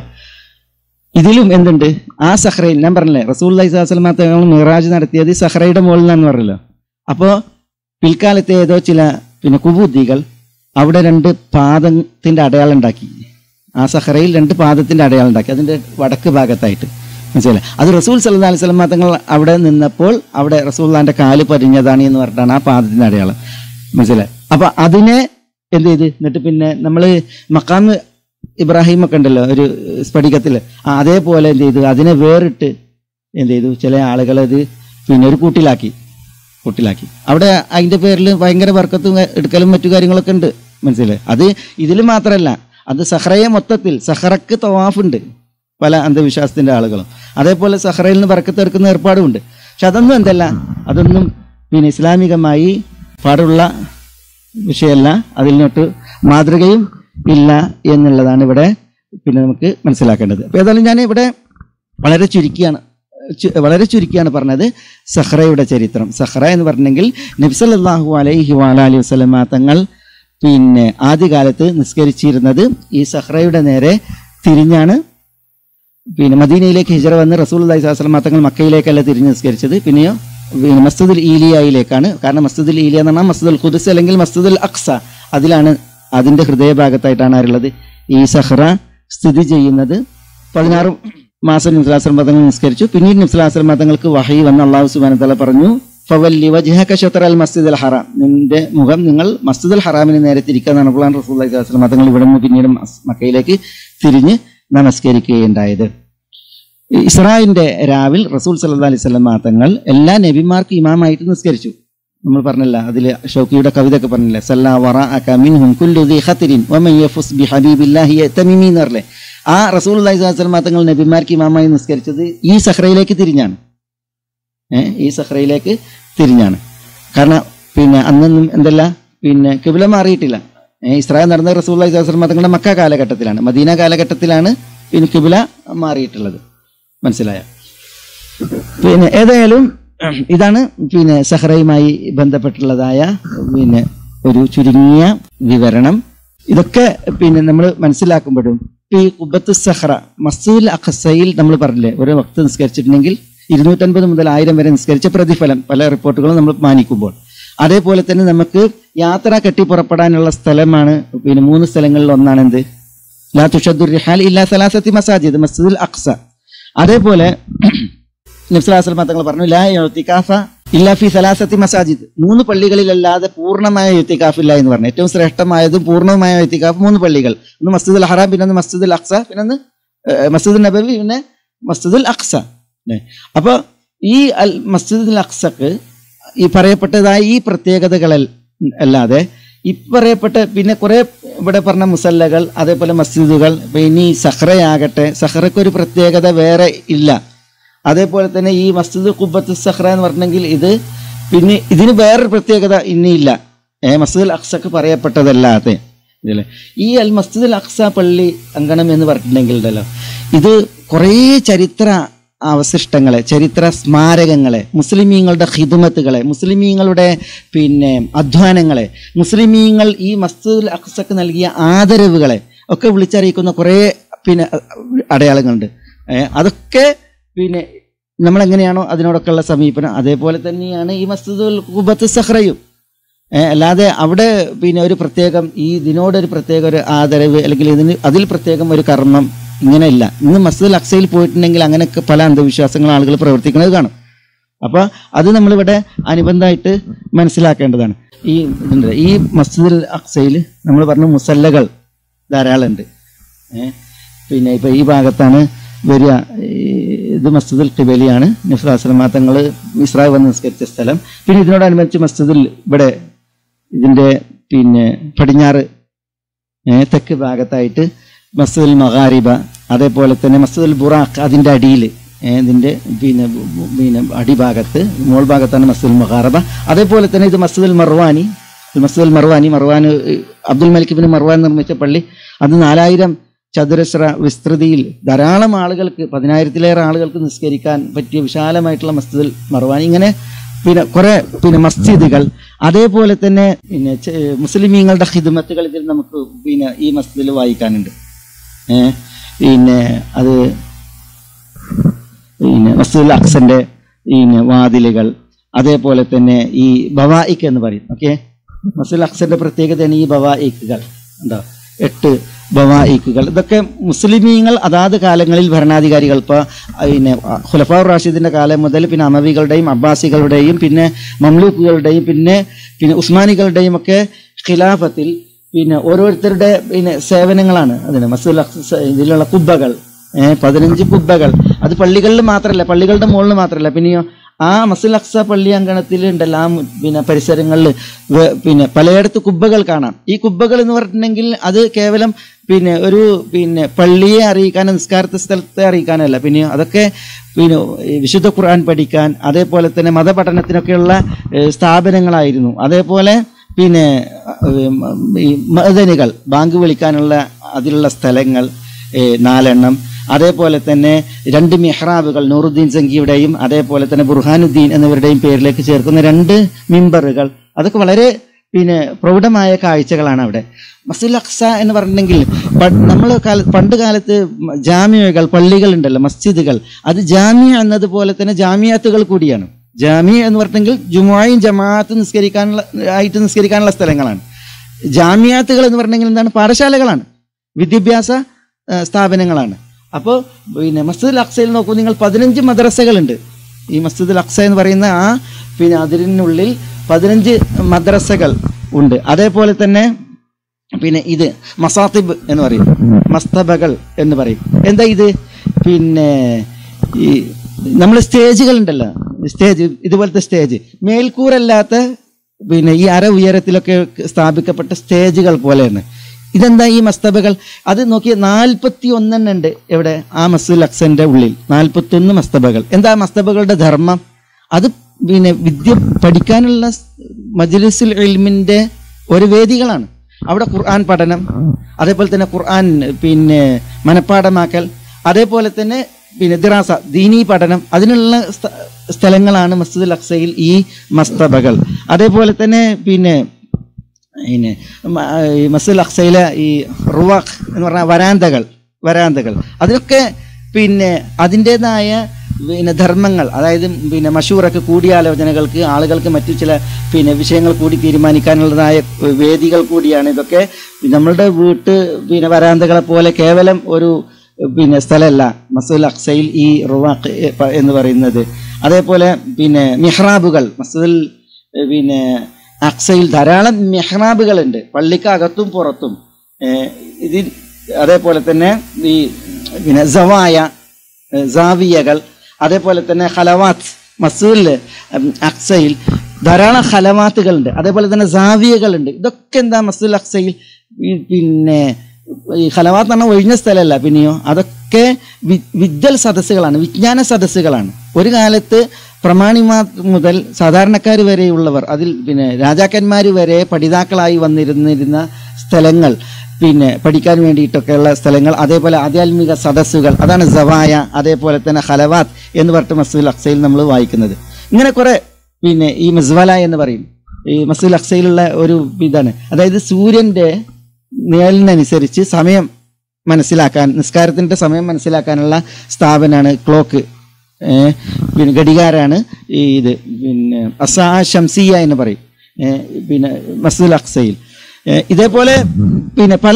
ഇതിലും എന്തുണ്ട് ആ സഹ്റയിൽ ഞാൻ പറഞ്ഞില്ലേ റസൂൽ അലൈഹിസ്ലാം തങ്ങൾ മിറാജ് നടത്തിയത് ഈ സഹ്റയുടെ മുകളിൽ നിന്നാന്ന് പറഞ്ഞല്ലോ അപ്പോൾ പിൽക്കാലത്തെ ഏതോ ചില പിന്നെ കുബൂദ്ദികൾ അവിടെ രണ്ട് പാദത്തിന്റെ അടയാളം ഉണ്ടാക്കി ആ സഹറയിൽ രണ്ട് പാദത്തിന്റെ അടയാളം ഉണ്ടാക്കി അതിന്റെ വടക്ക് ഭാഗത്തായിട്ട് മനസ്സിലായി അത് റസൂൽ സല്ലാ അലൈഹി സ്വലം തങ്ങൾ അവിടെ നിന്നപ്പോൾ അവിടെ റസൂല്ലാന്റെ കാല് പരിഞ്ഞതാണ് എന്ന് പറഞ്ഞിട്ടാണ് ആ പാദത്തിന്റെ അടയാളം മനസ്സിലായി അപ്പൊ അതിനെ എന്ത് ചെയ്ത് എന്നിട്ട് പിന്നെ നമ്മൾ മക്കാം ഇബ്രാഹിം ഒക്കെ ഉണ്ടല്ലോ ഒരു സ്ഫടികത്തിൽ അതേപോലെ എന്ത് ചെയ്തു അതിനെ വേറിട്ട് എന്ത് ചെയ്തു ചില ആളുകൾ അത് പിന്നെ ഒരു കൂട്ടിലാക്കി കൂട്ടിലാക്കി അവിടെ അതിന്റെ പേരിൽ ഭയങ്കര വർക്കത്തും എടുക്കലും മറ്റു കാര്യങ്ങളൊക്കെ ഉണ്ട് മനസ്സിലായി അത് ഇതിൽ മാത്രമല്ല അത് സഹറയെ മൊത്തത്തിൽ സഹറക്ക് തവാഫുണ്ട് പല അന്ധവിശ്വാസത്തിന്റെ ആളുകളും അതേപോലെ സഹറയിൽ നിന്ന് ബർക്കത്ത് എടുക്കുന്ന ഏർപ്പാടുമുണ്ട് പക്ഷെ അതൊന്നും എന്തല്ല അതൊന്നും പിന്നെ ഇസ്ലാമികമായി പാടുള്ള വിഷയമല്ല അതിനൊട്ട് മാതൃകയും ഇല്ല എന്നുള്ളതാണ് ഇവിടെ പിന്നെ നമുക്ക് മനസ്സിലാക്കേണ്ടത് അപ്പോൾ ഏതായാലും ഞാൻ ഇവിടെ വളരെ ചുരുക്കിയാണ് ചു- വളരെ ചുരുക്കിയാണ് പറഞ്ഞത് സഹ്റയുടെ ചരിത്രം സഹ്റ എന്ന് പറഞ്ഞെങ്കിൽ നബ്സല്ലാഹു അലൈഹി വാലി വസ്ലമ തങ്ങൾ പിന്നെ ആദ്യകാലത്ത് നിസ്കരിച്ചിരുന്നത് ഈ സഹ്റയുടെ നേരെ തിരിഞ്ഞാണ് പിന്നെ മദീനയിലേക്ക് ഹിജറ വന്ന് റസൂൽ അലൈഹി സ്വലമ തങ്ങൾ മക്കയിലേക്കല്ല തിരിഞ്ഞ് നിസ്കരിച്ചത് പിന്നെയോ പിന്നെ മസ്ജിദുൽ ഈലിയയിലേക്കാണ് കാരണം മസ്ജിദുൽ ഈലിയ എന്ന് പറഞ്ഞാൽ മസ്ജിദുൽ ഖുദുസ് അല്ലെങ്കിൽ മസ്ജിദുൽ അക്സ അതിലാണ് അതിന്റെ ഹൃദയഭാഗത്തായിട്ടാണ് ആരുള്ളത് ഈ സഹ്റ സ്ഥിതി ചെയ്യുന്നത് പതിനാറ് മാസം നിസ്ലാസ്ലം മതങ്ങൾ നിസ്കരിച്ചു പിന്നീട് നിസ്ലാസ്ലം മതങ്ങൾക്ക് വഹി വന്ന് അള്ളാഹു സുബാന തല പറഞ്ഞു ഫവല്ലി വജ്ഹക ഷത്ര അൽ മസ്ജിദ് അൽ ഹറാം നിന്റെ മുഖം നിങ്ങൾ മസ്ജിദ് അൽ ഹറാമിന് നേരെ തിരിക്കാന്നാണ് അപ്പോൾ റസൂൽ അലൈഹി സ്വലം മതങ്ങൾ ഇവിടെ നിന്ന് പിന്നീട് മസ്- മക്കയിലേക്ക് തിരിഞ്ഞ് നമസ്കരിക്കുകയുണ്ടായത് ഇസ്രായിന്റെ രാവിൽ റസൂൽ സല്ലാ അലൈഹി സ്വലം തങ്ങൾ എല്ലാ നബിമാർക്കും ഇമാമായിട്ട് നിസ്കരിച്ചു നമ്മൾ പറഞ്ഞല്ല അതിൽ ഷൗക്കിയുടെ കവിത ഒക്കെ പറഞ്ഞില്ലേ സല്ലാ വറ മിൻഹും കുല്ലു ദി ഖത്രിൻ വമൻ യഫുസ് ബി ഹബീബില്ലാഹി യതമിമി എന്ന് പറഞ്ഞില്ലേ ആ റസൂൽ അലൈഹി സ്വലം തങ്ങൾ നബിമാർക്ക് ഇമാമായി നിസ്കരിച്ചത് ഈ സഹ്റയിലേക്ക് തിരിഞ്ഞാണ് ഏഹ് ഈ സഹ്റയിലേക്ക് തിരിഞ്ഞാണ് കാരണം പിന്നെ അന്നൊന്നും എന്തല്ല പിന്നെ കിബില മാറിയിട്ടില്ല ഏഹ് ഇസ്രായേൽ നടന്ന റസൂൽ അലൈഹി സ്വലം തങ്ങളുടെ മക്ക കാലഘട്ടത്തിലാണ് മദീന കാലഘട്ടത്തിലാണ് പിന്നെ കിബില മാറിയിട്ടുള്ളത് മനസ്സിലായ പിന്നെ ഏതായാലും ഇതാണ് പിന്നെ സഹറയുമായി ബന്ധപ്പെട്ടുള്ളതായ പിന്നെ ഒരു ചുരുങ്ങിയ വിവരണം ഇതൊക്കെ പിന്നെ നമ്മൾ മനസ്സിലാക്കുമ്പോഴും ഇപ്പൊ ഈ കുബത്ത് സഹറ മസ്ജിദുൽ അഖസയിൽ നമ്മൾ പറഞ്ഞില്ലേ ഒരു വക്ത് നിസ്കരിച്ചിട്ടുണ്ടെങ്കിൽ ഇരുന്നൂറ്റൻപത് മുതൽ ആയിരം വരെ നിസ്കരിച്ച പ്രതിഫലം പല റിപ്പോർട്ടുകളും നമ്മൾ മാനിക്കുമ്പോൾ അതേപോലെ തന്നെ നമുക്ക് യാത്ര കെട്ടി പുറപ്പെടാനുള്ള സ്ഥലമാണ് പിന്നെ മൂന്ന് സ്ഥലങ്ങളിൽ ഒന്നാണ് എന്ത് ലാ തുഷദ്ദുർ റിഹാൽ ഇല്ലാ സലാസത്തി മസാജിദ് മസ്ജിദുൽ അഖ്സ അതേപോലെ നബ്സലാസ്ലം തങ്ങൾ പറഞ്ഞു ലാ യുത്തിക്കാഫ ഇല്ല ഫി സലാസത്തി മസാജിദ് മൂന്ന് പള്ളികളിലല്ലാതെ പൂർണ്ണമായ യുത്തിക്കാഫ് ഇല്ല എന്ന് പറഞ്ഞു ഏറ്റവും ശ്രേഷ്ഠമായതും പൂർണ്ണമായ യുത്തിക്കാഫ് മൂന്ന് പള്ളികൾ ഒന്ന് മസ്ജിദുൽ ഹറാം പിന്നെ ഒന്ന് മസ്ജിദുൽ അക്സ പിന്നെ ഒന്ന് ഏഹ്, മസ്ജിദുൽ നബവി പിന്നെ മസ്ജിദുൽ അക്സ ല്ലേ? അപ്പൊ ഈ അൽ മസ്ജിദുൽ അക്സക്ക് ഈ പറയപ്പെട്ടതായ ഈ പ്രത്യേകതകൾ അല്ലാതെ ഇപ്പറയപ്പെട്ട പിന്നെ കുറെ ഇവിടെ പറഞ്ഞ മുസല്ലകൾ അതേപോലെ മസ്ജിദുകൾ ഇനി സഹ്റയാകട്ടെ സഹ്റയ്ക്ക് ഒരു പ്രത്യേകത വേറെ ഇല്ല അതേപോലെ തന്നെ ഈ മസ്ജിദ് കുബത്ത് സഹ്റ എന്ന് പറഞ്ഞെങ്കിൽ ഇത് പിന്നെ ഇതിന് വേറൊരു പ്രത്യേകത ഇനിയില്ല ഏ മസ്ജിദുൽ അക്സക്ക് പറയപ്പെട്ടതല്ലാതെ ഇതില്ലേ ഈ അൽ മസ്ജിദുൽ അക്സ പള്ളി അങ്കണം എന്ന് പറഞ്ഞിട്ടുണ്ടെങ്കിൽ ഉണ്ടല്ലോ ഇത് കുറേ ചരിത്ര അവശിഷ്ടങ്ങളെ ചരിത്ര സ്മാരകങ്ങളെ മുസ്ലിമീങ്ങളുടെ ഹിദുമത്തുകളെ മുസ്ലിമീങ്ങളുടെ പിന്നെ അധ്വാനങ്ങളെ മുസ്ലിമീങ്ങൾ ഈ മസ്ജിദുൽ അക്സക്ക് നൽകിയ ആദരവുകളെ ഒക്കെ വിളിച്ചറിയിക്കുന്ന കുറേ പിന്നെ അടയാളങ്ങളുണ്ട് ഏ, അതൊക്കെ പിന്നെ നമ്മൾ എങ്ങനെയാണോ അതിനോടൊക്കെയുള്ള സമീപനം അതേപോലെ തന്നെയാണ് ഈ മസ്ജിദുൽ കുബത്ത് സഹ്റയും ഏ, അല്ലാതെ അവിടെ പിന്നെ ഒരു പ്രത്യേകം ഈ ഇതിനോടൊരു പ്രത്യേക ഒരു ആദരവ് അല്ലെങ്കിൽ ഇതിന് അതിൽ പ്രത്യേകം ഒരു കർമ്മം ഇങ്ങനെയില്ല ഇന്ന് മസ്ജിദുൽ അക്സയിൽ പോയിട്ടുണ്ടെങ്കിൽ അങ്ങനെയൊക്കെ പല അന്ധവിശ്വാസങ്ങൾ ആളുകൾ പ്രവർത്തിക്കുന്നത് കാണും അപ്പോൾ അത് നമ്മളിവിടെ അനുബന്ധമായിട്ട് മനസ്സിലാക്കേണ്ടതാണ് ഈ ഇതുണ്ട് ഈ മസ്ജിദുൽ അക്സയിൽ നമ്മൾ പറഞ്ഞ മുസല്ലകൾ ധാരാളം ഉണ്ട് ഏ, പിന്നെ ഇപ്പൊ ഈ ഭാഗത്താണ് വരിക ഈ ഇത് മസ്ജിദുൽ ഖിബലിയാണ് നിഫ്രാസ്ലമ തങ്ങൾ ഇസ്രായേൽ വന്ന് നിസ്കരിച്ച സ്ഥലം പിന്നെ ഇതിനോടനുബന്ധിച്ച് മസ്ജിദുൽ ഇവിടെ ഇതിന്റെ പിന്നെ പടിഞ്ഞാറ് ഏ, തെക്ക് ഭാഗത്തായിട്ട് മസ്ജിദുൽ മഹാരിബ അതേപോലെ തന്നെ മസ്ജിദുൽ ബുറാഖ് അതിന്റെ അടിയിൽ ഇതിന്റെ പിന്നെ ബു- ബു- പിന്നെ അടിഭാഗത്ത് മോൾ ഭാഗത്താണ് മസ്ജിദുൽ മഹാറബ അതേപോലെ തന്നെ ഇത് Masjidul Marwani Masjidul Marwani Marwan Abdul Malik bin Marwan നിർമ്മിച്ച പള്ളി അത് നാലായിരം ചതുരശ്ര വിസ്തൃതിയിൽ ധാരാളം ആളുകൾക്ക് പതിനായിരത്തിലേറെ ആളുകൾക്ക് നിസ്കരിക്കാൻ പറ്റിയ വിശാലമായിട്ടുള്ള മസ്ജിദുൽ മർവാനി ഇങ്ങനെ പിന്നെ കുറെ പിന്നെ മസ്ജിദുകൾ അതേപോലെ തന്നെ പിന്നെ ചെ- മുസ്ലിമീങ്ങളുടെ ഹിദ്മത്തുകൾ ഇതിൽ നമുക്ക് പിന്നെ ഈ മസ്ജിദിൽ വായിക്കാനുണ്ട് ഏ, പിന്നെ അത് പിന്നെ മസ്ജിദുൽ അക്സന്റെ പിന്നെ വാതിലുകൾ അതേപോലെ തന്നെ ഈ ബവായിക്ക് എന്ന് പറയും ഓക്കെ മസ്ജിദുൽ അക്സന്റെ പ്രത്യേകതയാണ് ഈ ബവായിക്കുകൾ ഉണ്ടോ എട്ട് ബവായിക്കുകൾ ഇതൊക്കെ മുസ്ലിമീങ്ങൾ അതാത് കാലങ്ങളിൽ ഭരണാധികാരികൾ ഇപ്പോൾ പിന്നെ ഖുലഫാർ റാഷിദിന്റെ കാലം മുതൽ പിന്നെ അമവികളുടെയും അബ്ബാസികളുടെയും പിന്നെ മംലൂക്കുകളുടെയും പിന്നെ പിന്നെ ഉസ്മാനികളുടെയും ഒക്കെ ഖിലാഫത്തിൽ പിന്നെ ഓരോരുത്തരുടെ പിന്നെ സേവനങ്ങളാണ് അതിന് മസ്ജിദുൽ അക്സ ഇതിലുള്ള കുബ്ബകൾ ഏഹ് പതിനഞ്ച് കുബ്ബകൾ അത് പള്ളികളിൽ മാത്രമല്ല പള്ളികളുടെ മുകളിൽ മാത്രമല്ല പിന്നെയോ ആ മസ്ജിദുൽ അക്സ പള്ളി അങ്കണത്തിൽ ഉണ്ടല്ലോ ആ മു- പിന്നെ പരിസരങ്ങളിൽ വേ- പിന്നെ പലയിടത്ത് കുബ്ബകൾ കാണാം ഈ കുബ്ബകൾ എന്ന് പറഞ്ഞിട്ടുണ്ടെങ്കിൽ അത് കേവലം പിന്നെ ഒരു പിന്നെ പള്ളിയെ അറിയിക്കാനോ നിസ്കാരത്തെ സ്ഥലത്തെ അറിയിക്കാനല്ല പിന്നെ അതൊക്കെ പിന്നെ ഈ വിശുദ്ധ ഖുർആൻ പഠിക്കാൻ അതേപോലെ തന്നെ മതപഠനത്തിനൊക്കെയുള്ള ഏഹ്, സ്ഥാപനങ്ങളായിരുന്നു അതേപോലെ പിന്നെ ഏഹ്, ഈ മദനികൾ ബാങ്ക് വിളിക്കാനുള്ള അതിലുള്ള സ്ഥലങ്ങൾ ഏഹ്, നാലെണ്ണം അതേപോലെ തന്നെ രണ്ട് മെഹ്റാബുകൾ നൂറുദ്ദീൻ സംഖിയുടെയും അതേപോലെ തന്നെ ബുർഹാനുദ്ദീൻ എന്നിവരുടെയും പേരിലേക്ക് ചേർക്കുന്ന രണ്ട് മിമ്പറുകൾ അതൊക്കെ വളരെ പിന്നെ പ്രൗഢമായ കാഴ്ചകളാണ് അവിടെ മസ്ജിദുൽ അഖ്സ എന്ന് പറഞ്ഞിട്ടുണ്ടെങ്കിൽ നമ്മൾ കാല പണ്ട് കാലത്ത് ജാമ്യകൾ പള്ളികൾ ഉണ്ടല്ലോ മസ്ജിദുകൾ അത് ജാമ്യ എന്നതുപോലെ തന്നെ ജാമ്യാത്തുകൾ കൂടിയാണ് ജാമ്യ എന്ന് പറഞ്ഞിട്ടുണ്ടെങ്കിൽ ജുമായും ജമാഅത്ത് നിസ്കരിക്കാനുള്ള ആയിട്ട് നിസ്കരിക്കാനുള്ള സ്ഥലങ്ങളാണ് ജാമ്യാത്തുകൾ എന്ന് പറഞ്ഞിട്ടുണ്ടെങ്കിൽ എന്താണ് പാഠശാലകളാണ് വിദ്യാഭ്യാസ ആ, സ്ഥാപനങ്ങളാണ് അപ്പോൾ പിന്നെ മസ്ജിദുൽ അക്സയിൽ നോക്കൂ നിങ്ങൾ പതിനഞ്ച് മദ്രസകളുണ്ട് ഈ മസ്ജിദുൽ അക്സ എന്ന് പറയുന്ന ആ പിന്നെ അതിനുള്ളിൽ പതിനഞ്ച് മദ്രസകൾ ഉണ്ട് അതേപോലെ തന്നെ പിന്നെ ഇത് മസാത്തിബ് എന്ന് പറയും മസ്തബകൾ എന്ന് പറയും എന്താ ഇത് പിന്നെ ഈ നമ്മൾ സ്റ്റേജുകൾ ഉണ്ടല്ലോ സ്റ്റേജ് ഇതുപോലത്തെ സ്റ്റേജ് മേൽക്കൂരല്ലാത്ത പിന്നെ ഈ അര ഉയരത്തിലൊക്കെ സ്ഥാപിക്കപ്പെട്ട സ്റ്റേജുകൾ പോലെയാണ് ഇതെന്താ ഈ മസ്തബകൾ അത് നോക്കിയ നാൽപ്പത്തി ഒന്നെണ്ണം ഉണ്ട് എവിടെ ആ മസ്ജിദുൽ അക്സന്റെ ഉള്ളിൽ നാൽപ്പത്തി ഒന്ന് മസ്തബകൾ എന്താ മസ്തബകളുടെ ധർമ്മം അത് പിന്നെ വിദ്യ പഠിക്കാനുള്ള മജ്ലിസുൽ ഇൽമിന്റെ ഒരു വേദികളാണ് അവിടെ ഖുർആൻ പഠനം അതേപോലെ തന്നെ ഖുർആൻ പിന്നെ മനഃപ്പാടമാക്കൽ അതേപോലെ തന്നെ പിന്നെ ദിറാസ ദീനീ പഠനം അതിനുള്ള സ്ഥ- സ്ഥലങ്ങളാണ് മസ്ജിദുൽ അക്സയിൽ ഈ മസ്തബകൾ അതേപോലെ തന്നെ പിന്നെ പിന്നെ മ- ഈ മസ്ജിദുൽ അക്സയിലെ ഈ റുവാഖ് എന്ന് പറഞ്ഞ വരാന്തകൾ വരാന്തകൾ അതിലൊക്കെ പിന്നെ അതിൻ്റെതായ പിന്നെ ധർമ്മങ്ങൾ അതായത് പിന്നെ മഷൂറൊക്കെ കൂടിയാലോചനകൾക്ക് ആളുകൾക്ക് മറ്റു ചില പിന്നെ വിഷയങ്ങൾ കൂടി തീരുമാനിക്കാനുള്ളതായ വേദികൾ കൂടിയാണ് ഇതൊക്കെ നമ്മളുടെ വീട്ട് പിന്നെ വരാന്തകളെ പോലെ കേവലം ഒരു പിന്നെ സ്ഥലമല്ല മസ്ജിദുൽ അക്സയിൽ ഈ റുവാഖ് എന്ന് പറയുന്നത് അതേപോലെ പിന്നെ മിഹ്റാബുകൾ മസ്ജിദുൽ ഏഹ് പിന്നെ അക്സയിൽ ധാരാളം മെഹ്റാബുകളുണ്ട് പള്ളിക്ക് അകത്തും പുറത്തും ഏഹ് ഇതിൽ അതേപോലെ തന്നെ ഈ പിന്നെ സവായ ഏഹ് സാവിയകൾ അതേപോലെ തന്നെ ഹലവാത്ത് മസൂലിൽ അക്സയിൽ ധാരാളം ഹലമാത്തുകളുണ്ട് അതേപോലെ തന്നെ സാവിയകളുണ്ട് ഇതൊക്കെ എന്താ മസൂൽ അക്സയിൽ ഈ പിന്നെ ഈ ഹലമാത്ത് എന്ന് പറഞ്ഞാൽ ഒഴിഞ്ഞ സ്ഥലമല്ല പിന്നെയോ അതൊക്കെ വി വിദ്യൽ സദസ്സുകളാണ് വിജ്ഞാന സദസ്സുകളാണ് ഒരു കാലത്ത് പ്രമാണിമാർ മുതൽ സാധാരണക്കാർ വരെയുള്ളവർ അതിൽ പിന്നെ രാജാക്കന്മാർ വരെ പഠിതാക്കളായി വന്നിരുന്നിരുന്ന സ്ഥലങ്ങൾ പിന്നെ പഠിക്കാൻ വേണ്ടിയിട്ടൊക്കെയുള്ള സ്ഥലങ്ങൾ അതേപോലെ ആധ്യാത്മിക സദസ്സുകൾ അതാണ് സവായ അതേപോലെ തന്നെ ഹലവാത്ത് എന്ന് പറഞ്ഞിട്ട് മസൂൽ അക്സയിൽ നമ്മൾ വായിക്കുന്നത് ഇങ്ങനെ കുറെ പിന്നെ ഈ മസ്വല എന്ന് പറയും ഈ മസൂൽ അക്സയിലുള്ള ഒരു ഇതാണ് അതായത് സൂര്യന്റെ നിഴലിനനുസരിച്ച് സമയം മനസ്സിലാക്കാൻ നിസ്കാരത്തിന്റെ സമയം മനസ്സിലാക്കാനുള്ള സ്ഥാപനമാണ് ക്ലോക്ക് ഏഹ് പിന്നെ ഘടികാരാണ് ഈ ഇത് പിന്നെ അസാ ഷംസിയ എന്ന് പറയും ഏഹ് പിന്നെ മസൂൽ അക്സയിൽ ഏഹ് ഇതേപോലെ പിന്നെ പല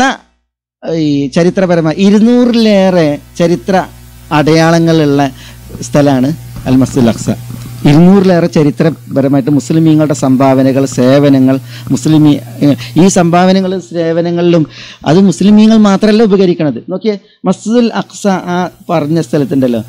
ഈ ചരിത്രപരമായ ഇരുന്നൂറിലേറെ ചരിത്ര അടയാളങ്ങളുള്ള സ്ഥലമാണ് അൽ മസ്ജിദ് അക്സ ഇരുന്നൂറിലേറെ ചരിത്രപരമായിട്ട് മുസ്ലിമീങ്ങളുടെ സംഭാവനകൾ സേവനങ്ങൾ മുസ്ലിമീ ഏഹ് ഈ സംഭാവനകളും സേവനങ്ങളിലും അത് മുസ്ലിമീങ്ങൾ മാത്രമല്ല ഉപകരിക്കണത് നോക്കിയേ മസ്ജിദുൽ അക്സ ആ പറഞ്ഞ സ്ഥലത്തുണ്ടല്ലോ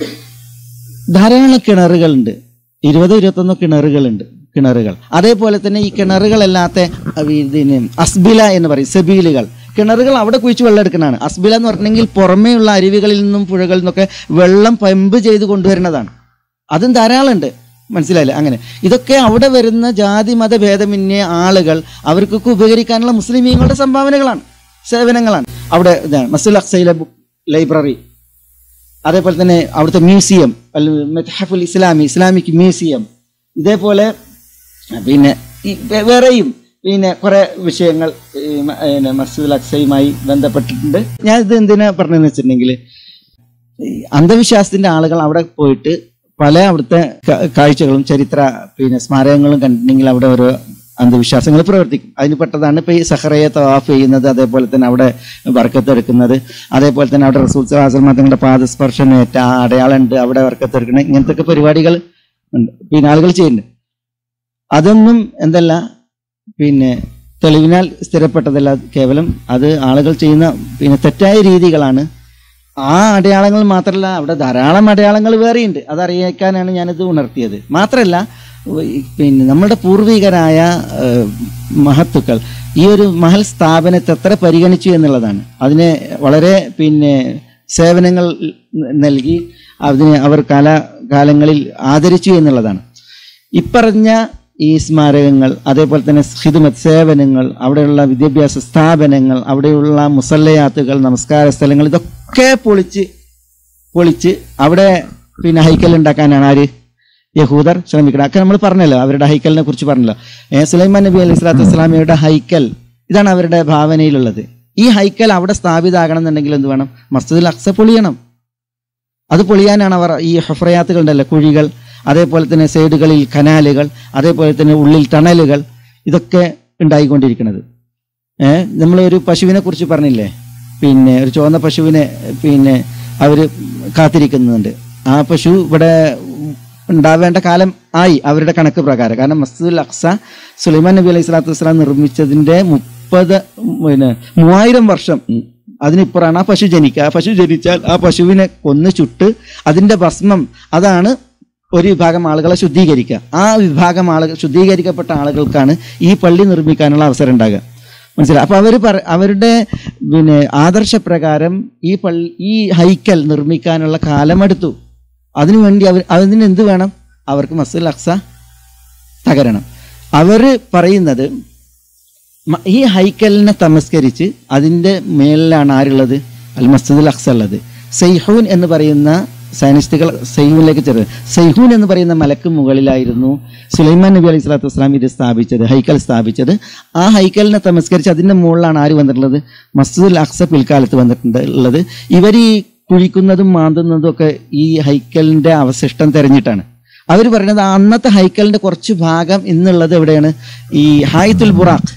ധാരാളം കിണറുകളുണ്ട് ഇരുപത് ഇരുപത്തൊന്ന് കിണറുകളുണ്ട് കിണറുകൾ അതേപോലെ തന്നെ ഈ കിണറുകളല്ലാത്ത അഹ് ഇതിന് അസ്ബില എന്ന് പറയും സെബീലുകൾ കിണറുകൾ അവിടെ കുഴിച്ച് വെള്ളം എടുക്കുന്നതാണ് അസ്ബില എന്ന് പറഞ്ഞെങ്കിൽ പുറമേയുള്ള അരുവികളിൽ നിന്നും പുഴകളിൽ നിന്നൊക്കെ വെള്ളം പമ്പ് ചെയ്ത് കൊണ്ടുവരുന്നതാണ് അതും ധാരാളം ഉണ്ട് മനസ്സിലായില്ലേ അങ്ങനെ ഇതൊക്കെ അവിടെ വരുന്ന ജാതി മത ഭേദമന്യേ ആളുകൾ അവർക്കൊക്കെ ഉപകരിക്കാനുള്ള മുസ്ലിമീങ്ങളുടെ സംഭാവനകളാണ് സേവനങ്ങളാണ് അവിടെ ഇതാണ് മസുൽ അക്സയിലെ ലൈബ്രറി അതേപോലെ തന്നെ അവിടുത്തെ മ്യൂസിയം അൽ മെത്തഹഫുൽ ഇസ്ലാമി ഇസ്ലാമിക് മ്യൂസിയം ഇതേപോലെ പിന്നെ ഈ വേ- വേറെയും പിന്നെ കുറെ വിഷയങ്ങൾ ഈ മ- പിന്നെ മസ്ജിദുൽ അക്സയുമായി ബന്ധപ്പെട്ടിട്ടുണ്ട് ഞാൻ ഇത് എന്തിനാ പറഞ്ഞതെന്ന് വെച്ചിട്ടുണ്ടെങ്കിൽ ഈ അന്ധവിശ്വാസത്തിന്റെ ആളുകൾ അവിടെ പോയിട്ട് പല അവിടുത്തെ ക- കാഴ്ചകളും ചരിത്ര പിന്നെ സ്മാരകങ്ങളും കണ്ടിട്ടുണ്ടെങ്കിൽ അവിടെ ഓരോ അന്ധവിശ്വാസങ്ങൾ പ്രവർത്തിക്കും അതിന് പെട്ടതാണ് ഇപ്പൊ ഈ സഹറയെ തവാഫ് ചെയ്യുന്നത് അതേപോലെ തന്നെ അവിടെ വർക്കത്തെടുക്കുന്നത് അതേപോലെ തന്നെ അവിടെ റസൂൽ സലാഹുൽ തങ്ങളുടെ പാദസ്പർശനം ഏറ്റ ആ അടയാളമുണ്ട് അവിടെ വർക്കത്തെടുക്കണം ഇങ്ങനത്തെ ഒക്കെ പരിപാടികൾ ഉണ്ട് പിന്നെ ആളുകൾ ചെയ്യുന്നുണ്ട് അതൊന്നും എന്തല്ല പിന്നെ തെളിവിനാൽ സ്ഥിരപ്പെട്ടതല്ല കേവലം അത് ആളുകൾ ചെയ്യുന്ന പിന്നെ തെറ്റായ രീതികളാണ് ആ അടയാളങ്ങൾ മാത്രമല്ല അവിടെ ധാരാളം അടയാളങ്ങൾ വേറെയുണ്ട് അതറിയിക്കാനാണ് ഞാനിത് ഉണർത്തിയത് മാത്രമല്ല ഈ പിന്നെ നമ്മുടെ പൂർവികരായ ഏഹ്, മഹത്തുക്കൾ ഈ ഒരു മഹൽ സ്ഥാപനത്തെ എത്ര പരിഗണിച്ചു എന്നുള്ളതാണ് അതിനെ വളരെ പിന്നെ സേവനങ്ങൾ നൽകി അതിനെ അവർ കാല കാലങ്ങളിൽ ആദരിച്ചു എന്നുള്ളതാണ് ഇപ്പറഞ്ഞ ഈ സ്മാരകങ്ങൾ അതേപോലെ തന്നെ ഹിദ്മത്ത് സേവനങ്ങൾ അവിടെയുള്ള വിദ്യാഭ്യാസ സ്ഥാപനങ്ങൾ അവിടെയുള്ള മുസല്ലയാത്തുകൾ നമസ്കാര സ്ഥലങ്ങൾ ഇതൊക്കെ പൊളിച്ച് പൊളിച്ച് അവിടെ പിന്നെ ഹൈക്കൽ ഉണ്ടാക്കാനാണ് ആര് യഹൂദർ ശ്രമിക്കണം ഒക്കെ നമ്മൾ പറഞ്ഞല്ലോ അവരുടെ ഹൈക്കലിനെ കുറിച്ച് പറഞ്ഞല്ലോ ഏ സുലൈമാൻ നബി അലൈഹി സ്വലാത്തു വസ്സലാമയുടെ ഹൈക്കൽ ഇതാണ് അവരുടെ ഭാവനയിലുള്ളത് ഈ ഹൈക്കൽ അവിടെ സ്ഥാപിതമാകണം എന്നുണ്ടെങ്കിൽ എന്ത് വേണം മസ്ജിദുൽ അക്സ പൊളിയണം അത് പൊളിയാനാണ് അവർ ഈ ഹഫ്രയാത്തുകൾ ഉണ്ടല്ലോ കുഴികൾ അതേപോലെ തന്നെ സൈഡുകളിൽ കനാലുകൾ അതേപോലെ തന്നെ ഉള്ളിൽ ടണലുകൾ ഇതൊക്കെ ഉണ്ടായിക്കൊണ്ടിരിക്കുന്നത് ഏഹ് നമ്മൾ ഒരു പശുവിനെ കുറിച്ച് പറഞ്ഞില്ലേ പിന്നെ ഒരു ചുവന്ന പശുവിനെ പിന്നെ അവർ കാത്തിരിക്കുന്നുണ്ട് ആ പശു ഇവിടെ ഉണ്ടാവേണ്ട കാലം ആയി അവരുടെ കണക്ക് പ്രകാരം കാരണം മസ്ജിദുൽ അക്സ സുലൈമാൻ നബി അലൈഹി സ്വലാത്തു വസ്സലാം നിർമ്മിച്ചതിന്റെ മുപ്പത് പിന്നെ മൂവായിരം വർഷം ഉം, അതിനിപ്പുറമാണ് ആ പശു ജനിക്കുക ആ പശു ജനിച്ചാൽ ആ പശുവിനെ കൊന്ന് ചുട്ട് അതിന്റെ ഭസ്മം അതാണ് ഒരു വിഭാഗം ആളുകളെ ശുദ്ധീകരിക്കുക ആ വിഭാഗം ആളുകൾ ശുദ്ധീകരിക്കപ്പെട്ട ആളുകൾക്കാണ് ഈ പള്ളി നിർമ്മിക്കാനുള്ള അവസരം ഉണ്ടാകുക മനസ്സിലായി അപ്പൊ അവർ പറ അവരുടെ പിന്നെ ആദർശപ്രകാരം ഈ പള്ളി ഈ ഹൈക്കൽ നിർമ്മിക്കാനുള്ള കാലമെടുത്തു അതിനുവേണ്ടി അവർ അതിന് എന്ത് വേണം അവർക്ക് മസ്ജിദ് അക്സ തകരണം അവര് പറയുന്നത് മ- ഈ ഹൈക്കലിനെ തമസ്കരിച്ച് അതിൻ്റെ മേലിലാണ് ആരുള്ളത് അൽ മസ്ജിദുൽ അക്സ ഉള്ളത് സൈഹൂൻ എന്ന് പറയുന്ന സയനിസ്റ്റുകൾ സൈഹൂനിലേക്ക് ചേർത്ത് സൈഹൂൻ എന്ന് പറയുന്ന മലക്ക് മുകളിലായിരുന്നു സുലൈമാൻ നബി അലൈഹി സ്വലാത്തു വസ്സലാം ഇത് സ്ഥാപിച്ചത് ഹൈക്കൽ സ്ഥാപിച്ചത് ആ ഹൈക്കലിനെ തമസ്കരിച്ച് അതിൻ്റെ മുകളിലാണ് ആര് വന്നിട്ടുള്ളത് മസ്ജിദുൽ അക്സ പിൽക്കാലത്ത് വന്നിട്ടുണ്ട് ഉള്ളത് ഇവർ ഈ കുഴിക്കുന്നതും മാന്തുന്നതും ഒക്കെ ഈ ഹൈക്കലിന്റെ അവശിഷ്ടം തെരഞ്ഞിട്ടാണ് അവർ പറയുന്നത് അന്നത്തെ ഹൈക്കലിന്റെ കുറച്ച് ഭാഗം ഇന്നുള്ളത് എവിടെയാണ് ഈ ഹായിത്തുൽ ബുറാഖ്